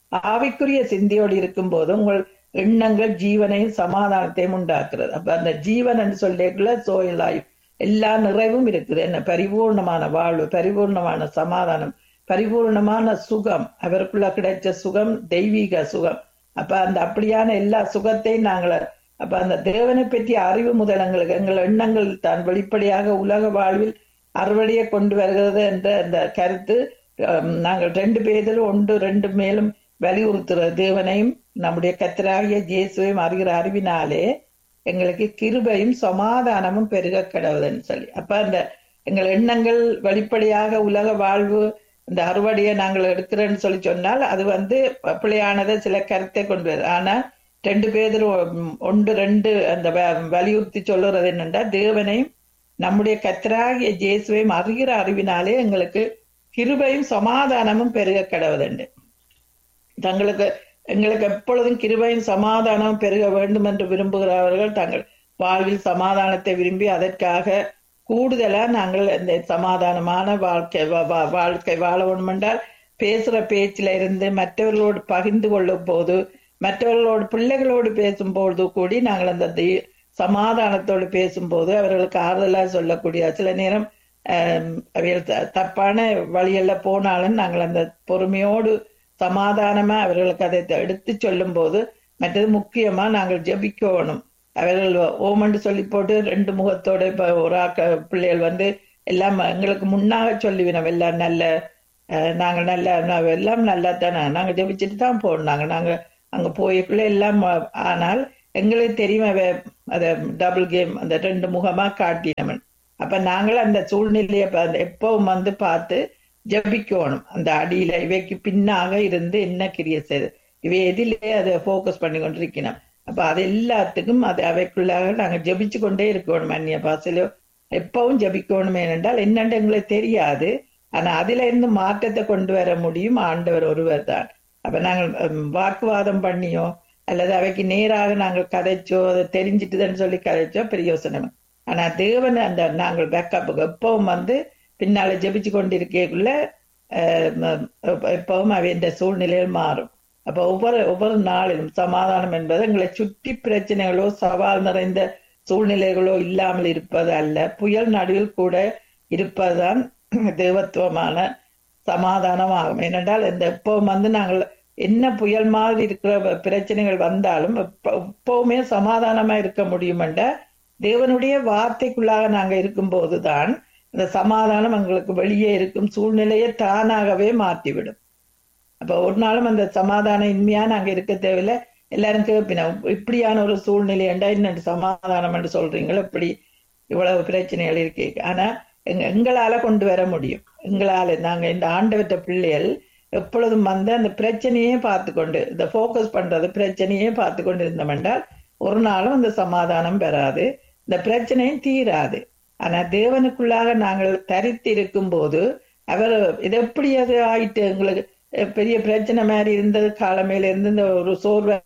ஆவிக்குரிய சிந்தையோடு இருக்கும் போது உங்கள் எண்ணங்கள் ஜீவனையும் சமாதானத்தையும் உண்டாக்குறது அப்ப அந்த ஜீவன் என்று சொல்லிக்குள்ள சோயில் லைஃப் எல்லா நிறைவும் இருக்குது என்ன பரிபூர்ணமான வாழ்வு பரிபூர்ணமான சமாதானம் பரிபூர்ணமான சுகம் அவருக்குள்ள கிடைச்ச சுகம் தெய்வீக சுகம் அப்ப அந்த அப்படியான எல்லா சுகத்தையும் நாங்கள் அப்ப அந்த தேவனை பற்றிய அறிவு முதல் எங்களுக்கு எங்கள் எண்ணங்கள் தான் வெளிப்படையாக உலக வாழ்வில் அறுவடையை கொண்டு வருகிறது என்ற அந்த கருத்து அஹ், நாங்கள் ரெண்டு பேரில் ஒன்று ரெண்டு மேலும் வலியுறுத்துற தேவனையும் நம்முடைய கத்தராகிய இயேசுவையும் அறிகிற அறிவினாலே எங்களுக்கு கிருபையும் சமாதானமும் பெருக கிடவுதுன்னு சொல்லி அப்ப அந்த எங்கள் எண்ணங்கள் வெளிப்படையாக உலக வாழ்வு இந்த அறுவடையை நாங்கள் எடுக்கிறேன்னு சொல்லி சொன்னால் அது வந்து பிழையானதை சில கருத்தை கொண்டு வருது ஆனா ரெண்டு பேர் ஒன்று ரெண்டு அந்த வ- வலியுறுத்தி சொல்லுறது என்னன்னா தேவனையும் நம்முடைய கத்தராகிய இயேசுவையும் அறிகிற அறிவினாலே எங்களுக்கு கிருபையும் சமாதானமும் பெருக கிடவுதுண்டு தங்களுக்கு எங்களுக்கு எப்பொழுதும் கிருபையும் சமாதானம் பெருக வேண்டும் என்று விரும்புகிறவர்கள் தங்கள் வாழ்வில் சமாதானத்தை விரும்பி அதற்காக கூடுதலா நாங்கள் இந்த சமாதானமான வாழ்க்கை வா- வா- வாழ்க்கை வாழ வேண்டும் என்றால் பேசுற பேச்சில இருந்து மற்றவர்களோடு பகிர்ந்து கொள்ளும் போது மற்றவர்களோடு பிள்ளைகளோடு பேசும்போது கூடி நாங்கள் அந்த தி- சமாதானத்தோடு பேசும்போது அவர்களுக்கு ஆறுதலா சொல்லக்கூடிய சில நேரம் ஆம், அவைகள் த- தப்பான வழியல்ல போனாலும் நாங்கள் அந்த பொறுமையோடு சமாதானமா அவர்களுக்கு அதை எடுத்து சொல்லும் போது மற்றது முக்கியமா நாங்கள் ஜெபிக்கணும் அவர்கள் ஓமண்டு சொல்லி போட்டு ரெண்டு முகத்தோட இப்ப ஒரு ஆக்க பிள்ளைகள் வந்து எல்லாம் எங்களுக்கு முன்னாக சொல்லிவினோம் எல்லாம் நல்ல அஹ், நாங்க நல்ல நான் எல்லாம் நல்லா தானே நாங்க ஜெபிச்சுட்டு தான் போனோம் நாங்க நாங்க அங்க போய்க்குள்ள எல்லாம் அஹ், ஆனால் எங்களுக்கு தெரியும் அவ அத டபுள் கேம் அந்த ரெண்டு முகமா காட்டினவன் அப்ப நாங்கள் அந்த சூழ்நிலையை பா- அந்த எப்பவும் வந்து பார்த்து ஜபிக்கணும் அந்த அடியில இவைக்கு பின்னாக இருந்து என்ன கிரிய செய்யுது இவை எதிலே அதை ஃபோக்கஸ் பண்ணி கொண்டிருக்கணும் அப்ப அது எல்லாத்துக்கும் அது அவைக்குள்ளாக நாங்க ஜபிச்சு கொண்டே இருக்கணும் அந்நிய பாசையிலோ எப்பவும் ஜபிக்கணும் ஏனென்றால் என்னென்று எங்களுக்கு தெரியாது ஆனா அதுல இருந்து மாற்றத்தை கொண்டு வர முடியும் ஆண்டவர் ஒருவர் தான் அப்ப நாங்கள் ஹம், வாக்குவாதம் பண்ணியோ அல்லது அவைக்கு நேராக நாங்கள் கதைச்சோ அதை தெரிஞ்சிட்டுதுன்னு சொல்லி கதைச்சோ பிரயோசனம் ஆனா தேவன் அந்த நாங்கள் பேக்கப்புக்கு எப்பவும் வந்து பின்னால ஜெபிச்சு கொண்டிருக்கக்குள்ள எப்பவும் அவை இந்த சூழ்நிலையில் மாறும் அப்ப ஒவ்வொரு ஒவ்வொரு நாளிலும் சமாதானம் என்பது எங்களை சுற்றி பிரச்சனைகளோ சவால் நிறைந்த சூழ்நிலைகளோ இல்லாமல் இருப்பது அல்ல புயல் நடுவில் கூட இருப்பதுதான் தேவத்துவமான சமாதானமாகும் ஏனென்றால் இந்த எப்பவும் வந்து நாங்கள் என்ன புயல் மாதிரி இருக்கிற பிரச்சனைகள் வந்தாலும் எப்ப- எப்பவுமே சமாதானமா இருக்க முடியும் என்ற தேவனுடைய வார்த்தைக்குள்ளாக நாங்க இருக்கும்போதுதான் இந்த சமாதானம் எங்களுக்கு வெளியே இருக்கும் சூழ்நிலையை தானாகவே மாற்றிவிடும் அப்ப ஒரு நாளும் அந்த சமாதானம் இன்மையா நாங்க இருக்க தேவையில்லை எல்லாரும் கேட்பினோம் இப்படியான ஒரு சூழ்நிலை என்றா என்ன சமாதானம் என்று சொல்றீங்களோ இப்படி இவ்வளவு பிரச்சனைகள் இருக்கு ஆனா எங்க- எங்களால கொண்டு வர முடியும் எங்களால நாங்க இந்த ஆண்டவற்ற பிள்ளைகள் எப்பொழுதும் வந்து அந்த பிரச்சனையே பார்த்து கொண்டு இந்த ஃபோக்கஸ் பண்றது பிரச்சனையே பார்த்து கொண்டு இருந்தோம் என்றால் ஒரு நாளும் அந்த சமாதானம் பெறாது இந்த பிரச்சனையும் தீராது ஆனா தேவனுக்குள்ளாக நாங்கள் தரித்து இருக்கும் போது அவர் இது எப்படி அது ஆயிட்டு எங்களுக்கு அஹ், பெரிய பிரச்சனை மாதிரி இருந்தது காலமையில இருந்து இந்த ஒரு சோர்வா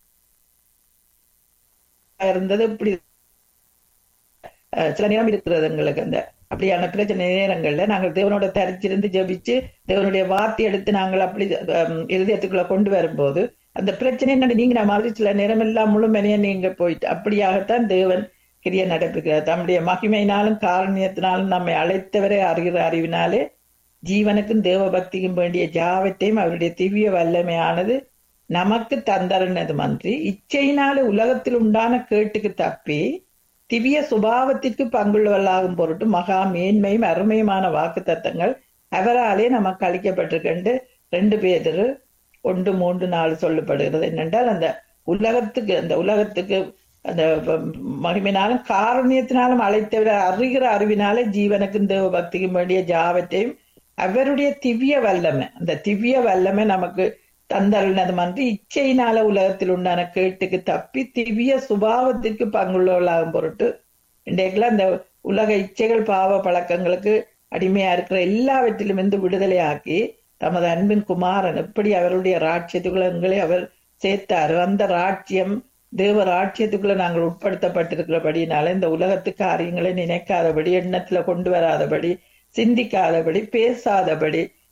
இருந்தது இப்படி அஹ், சில நேரம் இருக்கிறது எங்களுக்கு அந்த அப்படியான பிரச்சனை நேரங்கள்ல நாங்கள் தேவனோட தரிச்சிருந்து ஜெபிச்சு தேவனுடைய வார்த்தை எடுத்து நாங்கள் அப்படி அஹ், இருதயத்துக்குள்ள கொண்டு வரும்போது அந்த பிரச்சனை என்ன நீங்க மாதிரி சில நேரம் எல்லாம் முழுமனையா நீங்க போயிட்டு அப்படியாகத்தான் தேவன் கிரிய நடப்புகிறார் தம்முடைய மகிமையினாலும் காரணியத்தினாலும் நம்மை அழைத்தவரை அறிகிற அறிவினாலே ஜீவனுக்கும் தேவ பக்திக்கும் வேண்டிய ஜாவத்தையும் அவருடைய திவ்ய வல்லமையானது நமக்கு தந்தரனது மன்றி இச்சையினாலே உலகத்தில் உண்டான கேட்டுக்கு தப்பி திவ்ய சுபாவத்திற்கு பங்குள்ளவர்களாகும் பொருட்டு மகா மேன்மையும் அருமையுமான வாக்கு தத்தங்கள் அவராலே நமக்கு அளிக்கப்பட்டிருக்கின்ற ரெண்டு பேர் ஒன்று மூன்று நாலு சொல்லப்படுகிறது என்னென்றால் அந்த உலகத்துக்கு அந்த உலகத்துக்கு அந்த மகிமையினாலும் காரணியத்தினாலும் அழைத்தவரை அறிகிற அறிவினாலே ஜீவனுக்கும் தேவ பக்திக்கும் வேண்டிய ஜாவத்தையும் அவருடைய திவ்ய வல்லமை அந்த திவ்ய வல்லமை நமக்கு தந்தருனது மன்றி இச்சையினால உலகத்தில் உண்டான கேட்டுக்கு தப்பி திவ்ய சுபாவத்திற்கு பங்குள்ளவர்களாகும் பொருட்டு இன்றைக்கெல்லாம் அந்த உலக இச்சைகள் பாவ பழக்கங்களுக்கு அடிமையா இருக்கிற எல்லாவற்றிலும் இருந்து விடுதலையாக்கி தமது அன்பின் குமாரன் எப்படி அவருடைய ராட்சியத்துக்குள்ள எங்களை அவர் சேர்த்தாரு அந்த ராட்சியம் தேவ ராட்சியத்துக்குள்ள நாங்கள் உட்படுத்தப்பட்டிருக்கிறபடினால இந்த உலகத்து காரியங்களை நினைக்காதபடி எண்ணத்துல கொண்டு வராதபடி சிந்திக்காதபடி பேசாதபடி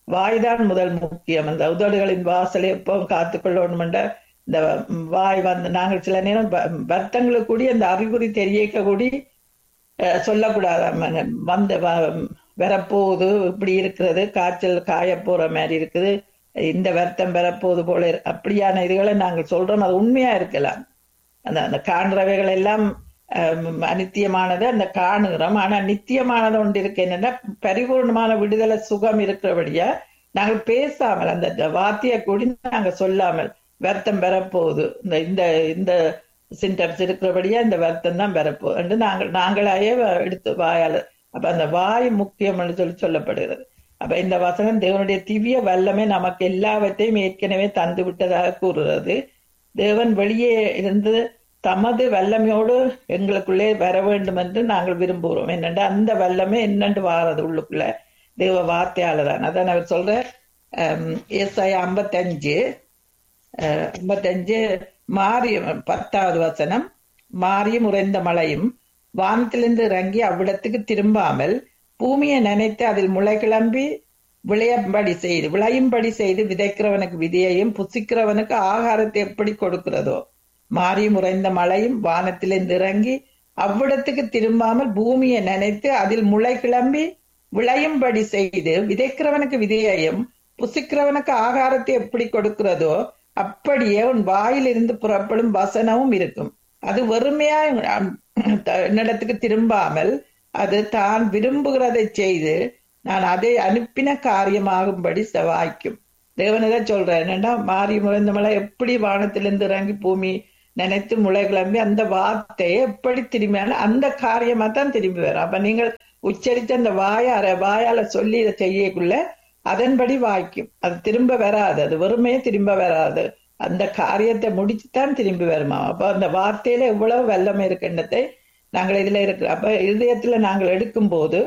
வாய்தான் முதல் முக்கியம் அந்த உதடுகளின் வாசலை எப்பவும் காத்துக்கொள்ளணும்ன்ற இந்த வாய் வந்து நாங்கள் சில நேரம் வ- வருத்தங்களுக்கு கூடி அந்த அறிகுறி தெரியக்க கூடி அஹ், சொல்லக்கூடாது வந்த வ- வரப்போகுது இப்படி இருக்கிறது காய்ச்சல் காய போற மாதிரி இருக்குது இந்த வருத்தம் வரப்போகுது போல இரு- அப்படியான இதுகளை நாங்கள் சொல்றோம் அது உண்மையா இருக்கலாம் அந்த அந்த காண்றவைகள் எல்லாம் அஹ், அநித்தியமானது அந்த காணுகிறோம் ஆனா நித்தியமானது ஒன்று இருக்கு என்னன்னா பரிபூர்ணமான விடுதலை சுகம் இருக்கிறபடியா நாங்கள் பேசாமல் அந்த அந்த வார்த்தையை கூடி நாங்க சொல்லாமல் வருத்தம் வரப்போகுது இந்த இந்த இந்த சிம்டம்ஸ் இருக்கிறபடியா இந்த வருத்தம் தான் வரப்போகுது என்று நாங்கள் நாங்களாயே வ- எடுத்து வாயால அப்ப அந்த வாய் முக்கியம்னு சொல்லி சொல்லப்படுகிறது அப்ப இந்த வசனம் தேவனுடைய திவ்ய வல்லமை நமக்கு எல்லாவற்றையும் ஏற்கனவே தந்து விட்டதாக கூறுகிறது தேவன் வெளியே இருந்து தமது வல்லமையோடு எங்களுக்குள்ளே வர வேண்டும் என்று நாங்கள் விரும்புகிறோம் என்னென்ற அந்த வல்லமை என்னென்று வாரது உள்ளுக்குள்ள தேவ வார்த்தையால தான் அதான் அவர் சொல்ற ஏசாய ஐம்பத்தஞ்சு அஹ், ஐம்பத்தஞ்சு மாரியம் பத்தாவது வசனம் மாரியும் உறைந்த மழையும் வானத்திலிருந்து இறங்கி அவ்விடத்துக்கு திரும்பாமல் பூமியை நினைத்து அதில் முளை கிளம்பி விளையும்படி செய்து விளையும்படி செய்து விதைக்கிறவனுக்கு விதையையும் புசிக்கிறவனுக்கு ஆகாரத்தை எப்படி கொடுக்கிறதோ மாரியும் உறைந்த மழையும் வானத்திலிருந்து இறங்கி அவ்விடத்துக்கு திரும்பாமல் பூமியை நினைத்து அதில் முளை கிளம்பி விளையும்படி செய்து விதைக்கிறவனுக்கு விதையையும் புசிக்கிறவனுக்கு ஆகாரத்தை எப்படி கொடுக்கிறதோ அப்படியே உன் வாயிலிருந்து புறப்படும் வசனமும் இருக்கும் அது வெறுமையா என்னிடத்துக்கு திரும்பாமல் அது தான் விரும்புகிறதை செய்து நான் அதை அனுப்பின காரியமாகும்படி செவாய்க்கும் தேவனதான் சொல்றேன் என்னன்னா மாறி முளைந்த மழை எப்படி வானத்திலிருந்து இறங்கி பூமி நினைத்து முளை கிளம்பி அந்த வார்த்தையை எப்படி திரும்பினாலும் அந்த காரியமா தான் திரும்பி வரும் அப்ப நீங்கள் உச்சரித்த அந்த வாயார வாயால சொல்லி இதை செய்யக்குள்ள அதன்படி வாய்க்கும் அது திரும்ப வராது அது வெறுமையே திரும்ப வராது அந்த காரியத்தை முடிச்சுதான் திரும்பி வருமா அப்ப அந்த வார்த்தையில எவ்வளவு வெள்ளம் இருக்கின்றதை நாங்கள் இதுல இருக்கிற அப்ப இதயத்துல நாங்கள் எடுக்கும் போது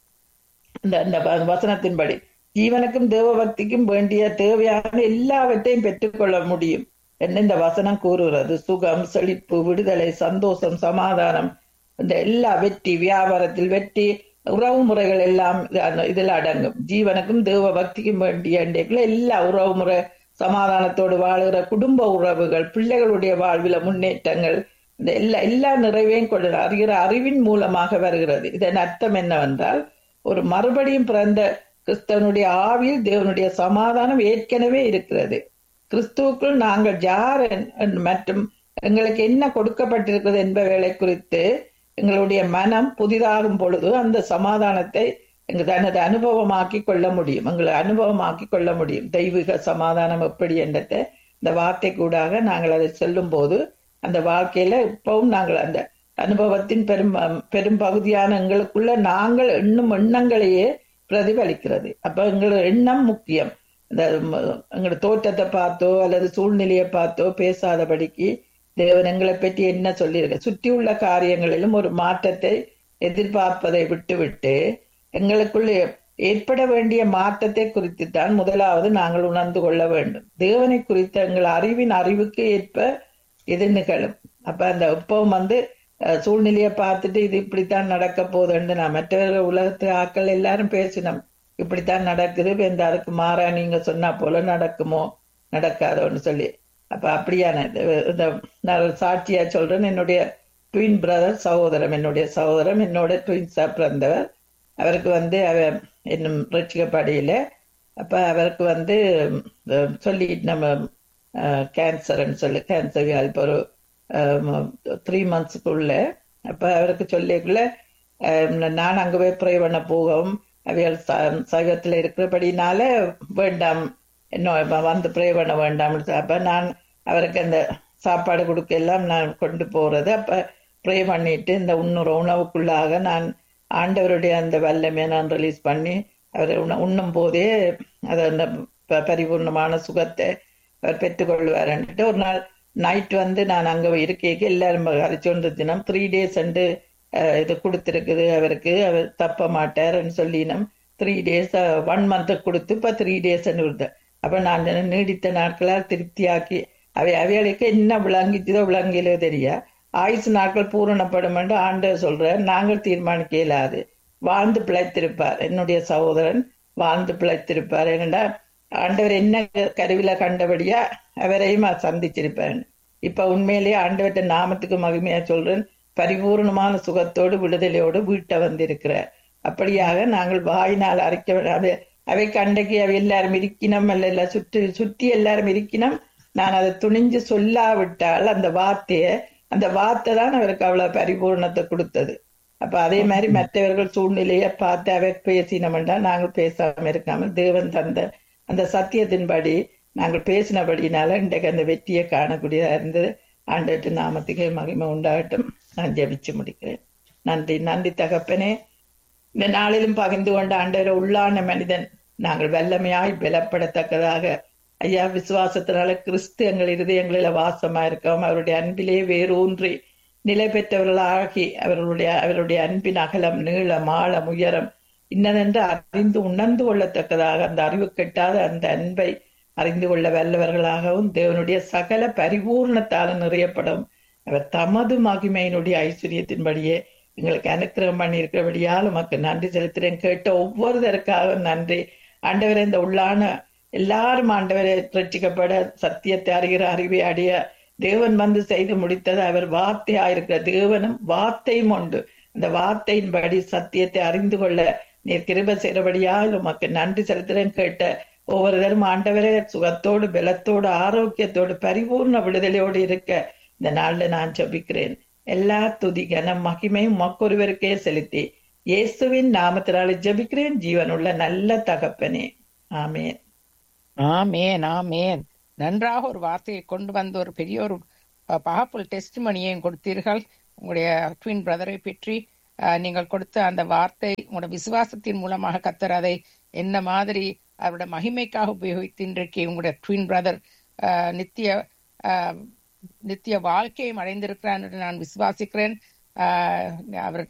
இந்த இந்த வ- வசனத்தின்படி ஜீவனுக்கும் தேவ பக்திக்கும் வேண்டிய தேவையான எல்லாவற்றையும் பெற்றுக்கொள்ள முடியும் என்று இந்த வசனம் கூறுகிறது சுகம் செழிப்பு விடுதலை சந்தோஷம் சமாதானம் இந்த எல்லா வெற்றி வியாபாரத்தில் வெற்றி உறவு முறைகள் எல்லாம் அந்த- இதில் அடங்கும் ஜீவனுக்கும் தேவ பக்திக்கும் வேண்டிய இன்றைக்குள்ள எல்லா உறவு முறை சமாதானத்தோடு வாழுகிற குடும்ப உறவுகள் பிள்ளைகளுடைய வாழ்வில முன்னேற்றங்கள் இந்த எல்லா எல்லா நிறைவையும் கொண்டு அறிகிற அறிவின் மூலமாக வருகிறது இதன் அர்த்தம் என்னவென்றால் ஒரு மறுபடியும் பிறந்த கிறிஸ்தவனுடைய ஆவியில் தேவனுடைய சமாதானம் ஏற்கனவே இருக்கிறது கிறிஸ்துவுக்குள் நாங்கள் யார் என்- என்- மற்றும் எங்களுக்கு என்ன கொடுக்கப்பட்டிருக்கிறது என்பவைகளை குறித்து எங்களுடைய மனம் புதிதாகும் பொழுது அந்த சமாதானத்தை எங்க தனது அனுபவமாக்கி கொள்ள முடியும் எங்களை அனுபவமாக்கி கொள்ள முடியும் தெய்வீக சமாதானம் எப்படி என்றதை இந்த வார்த்தை கூடாக நாங்கள் அதை சொல்லும் போது அந்த வாழ்க்கையில இப்பவும் நாங்கள் அந்த அனுபவத்தின் பெரும் பெரும் பகுதியான எங்களுக்குள்ள நாங்கள் எண்ணும் எண்ணங்களையே பிரதிபலிக்கிறது அப்ப எங்களோட எண்ணம் முக்கியம் இந்த ம- எங்களோட தோற்றத்தை பார்த்தோ அல்லது சூழ்நிலையை பார்த்தோ பேசாதபடிக்கு தேவன் எங்களை பற்றி என்ன சொல்லியிருக்க சுற்றியுள்ள காரியங்களிலும் ஒரு மாற்றத்தை எதிர்பார்ப்பதை விட்டுவிட்டு எங்களுக்குள்ளே ஏற்பட வேண்டிய மாற்றத்தை குறித்துத்தான் முதலாவது நாங்கள் உணர்ந்து கொள்ள வேண்டும் தேவனை குறித்த எங்கள் அறிவின் அறிவுக்கு ஏற்ப இது நிகழும் அப்ப அந்த இப்பவும் வந்து அஹ், சூழ்நிலையை பார்த்துட்டு இது இப்படித்தான் நடக்க போகுதுன்னு நான் மற்றவர்கள் உலகத்து ஆட்கள் எல்லாரும் பேசினோம் இப்படித்தான் நடக்குது இப்ப இந்த அதுக்கு மாறா நீங்க சொன்னா போல நடக்குமோ நடக்காதோன்னு சொல்லி அப்ப அப்படியான இது- இந்த நான் சாட்சியா சொல்றேன் என்னுடைய ட்வின் பிரதர் சகோதரம் என்னுடைய சகோதரம் என்னோட ட்வின்ஸா பிறந்தவர் அவருக்கு வந்து அவர் இன்னும் ரட்சிக்கப்படையில அப்ப அவருக்கு வந்து அஹ், சொல்லி நம்ம கேன்சர்னு சொல்லி கேன்சர் இப்போ ஒரு த்ரீ மந்த்ஸுக்குள்ள அப்ப அவருக்கு சொல்லிக்குள்ள அஹ், நான் அங்க போய் ப்ரே பண்ண போகவும் அவைகள் ச- சைவத்துல இருக்கிறபடினால வேண்டாம் இன்னும் வந்து ப்ரே பண்ண வேண்டாம் அப்ப நான் அவருக்கு அந்த சாப்பாடு கொடுக்க எல்லாம் நான் கொண்டு போறது அப்ப ப்ரே பண்ணிட்டு இந்த உண்ணுற உணவுக்குள்ளாக நான் ஆண்டவருடைய அந்த வல்லமையை நான் ரிலீஸ் பண்ணி அவர் உண்ண- உண்ணும் போதே அது அந்த ப- பரிபூர்ணமான சுகத்தை அவர் பெற்றுக்கொள்வார்ன்ட்டு ஒரு நாள் நைட் வந்து நான் அங்க இருக்கேக்கு எல்லாரும் அரைச்சோண்டு தினம் த்ரீ டேஸ் அண்டு இது கொடுத்துருக்குது அவருக்கு அவர் தப்ப மாட்டார்னு சொல்லினோம் த்ரீ டேஸ் ஒன் மந்த் கொடுத்து இப்ப த்ரீ டேஸ் கொடுத்தேன் அப்ப நான் நீடித்த நாட்களால் திருப்தியாக்கி அவை அவைகளுக்கு என்ன விளங்கிச்சதோ விளங்கிலோ தெரியா ஆயுசு நாட்கள் பூரணப்படும் என்று ஆண்டவர் சொல்றார் நாங்கள் தீர்மானிக்க இயலாது வாழ்ந்து பிழைத்திருப்பார் என்னுடைய சகோதரன் வாழ்ந்து பிழைத்திருப்பார் ஏனென்றா ஆண்டவர் என்ன கருவில கண்டபடியா அவரையும் சந்திச்சிருப்பார் இப்ப உண்மையிலேயே ஆண்டவர்கிட்ட நாமத்துக்கு மகிமையா சொல்றேன் பரிபூர்ணமான சுகத்தோடு விடுதலையோடு வீட்டை வந்திருக்கிறார் அப்படியாக நாங்கள் வாயினால் அரைக்க அவை கண்டைக்கு அவை எல்லாரும் இருக்கினம் அல்ல சுற்றி சுற்றி எல்லாரும் இருக்கினம் நான் அதை துணிஞ்சு சொல்லாவிட்டால் அந்த வார்த்தைய அந்த வார்த்தை தான் அவருக்கு அவ்வளவு பரிபூர்ணத்தை கொடுத்தது அப்ப அதே மாதிரி மற்றவர்கள் சூழ்நிலையை பார்த்து அவர் பேசினோம்னா நாங்கள் பேசாம இருக்காமல் தேவன் தந்த அந்த சத்தியத்தின்படி நாங்கள் பேசினபடினால இன்றைக்கு அந்த வெற்றியை காணக்கூடியதா இருந்தது ஆண்டட்டு நாமத்துக்கே மகிமை உண்டாகட்டும் நான் ஜெபிச்சு முடிக்கிறேன் நன்றி நன்றி தகப்பனே இந்த நாளிலும் பகிர்ந்து கொண்ட ஆண்டவர உள்ளான மனிதன் நாங்கள் வல்லமையாய் பலப்படத்தக்கதாக ஐயா விசுவாசத்தினால கிறிஸ்து எங்கள் இருதயங்களில வாசமா இருக்கவும் அவருடைய அன்பிலே வேரூன்றி நிலை பெற்றவர்களாகி அவர்களுடைய அவருடைய அன்பின் அகலம் நீளம் ஆழம் உயரம் இன்னதென்று அறிந்து உணர்ந்து கொள்ளத்தக்கதாக அந்த அறிவு கெட்டாத அந்த அன்பை அறிந்து கொள்ள வல்லவர்களாகவும் தேவனுடைய சகல பரிபூர்ணத்தால் நிறையப்படும் அவர் தமது மகிமையினுடைய ஐஸ்வர்யத்தின்படியே எங்களுக்கு அனுக்கிரகம் பண்ணி இருக்கிறபடியால் உமக்கு நன்றி செலுத்துறேன் கேட்ட ஒவ்வொருதற்காக நன்றி ஆண்டவரை இந்த உள்ளான எல்லாரும் ஆண்டவரை ரட்சிக்கப்பட சத்தியத்தை அறிகிற அறிவை அடைய தேவன் வந்து செய்து முடித்தது அவர் வார்த்தையா இருக்கிற தேவனும் வார்த்தையும் உண்டு அந்த வார்த்தையின்படி சத்தியத்தை அறிந்து கொள்ள நீர் கிருப செய்கிறபடியால் உமக்கு நன்றி செலுத்துறேன் கேட்ட ஒவ்வொருத்தரும் ஆண்டவரே சுகத்தோடு பலத்தோடு ஆரோக்கியத்தோடு பரிபூர்ண விடுதலையோடு இருக்க இந்த நாள்ல நான் ஜபிக்கிறேன் எல்லா துதி கனம் மகிமையும் மக்கொருவருக்கே செலுத்தி இயேசுவின் நாமத்தினால ஜபிக்கிறேன் ஜீவனுள்ள நல்ல தகப்பனே ஆமேன் ஆமேன் ஆமேன் நன்றாக ஒரு வார்த்தையை கொண்டு வந்த ஒரு பெரிய ஒரு பவர்ஃபுல் டெஸ்ட் மணியையும் கொடுத்தீர்கள் உங்களுடைய ட்வின் பிரதரை பற்றி நீங்கள் கொடுத்த அந்த வார்த்தை உங்களோட விசுவாசத்தின் மூலமாக கத்தர் அதை என்ன மாதிரி அவருடைய மகிமைக்காக உபயோகித்து இன்றைக்கு உங்களுடைய ட்வின் பிரதர் நித்திய நித்திய வாழ்க்கையும் அடைந்திருக்கிறார் என்று நான் விசுவாசிக்கிறேன் அவர்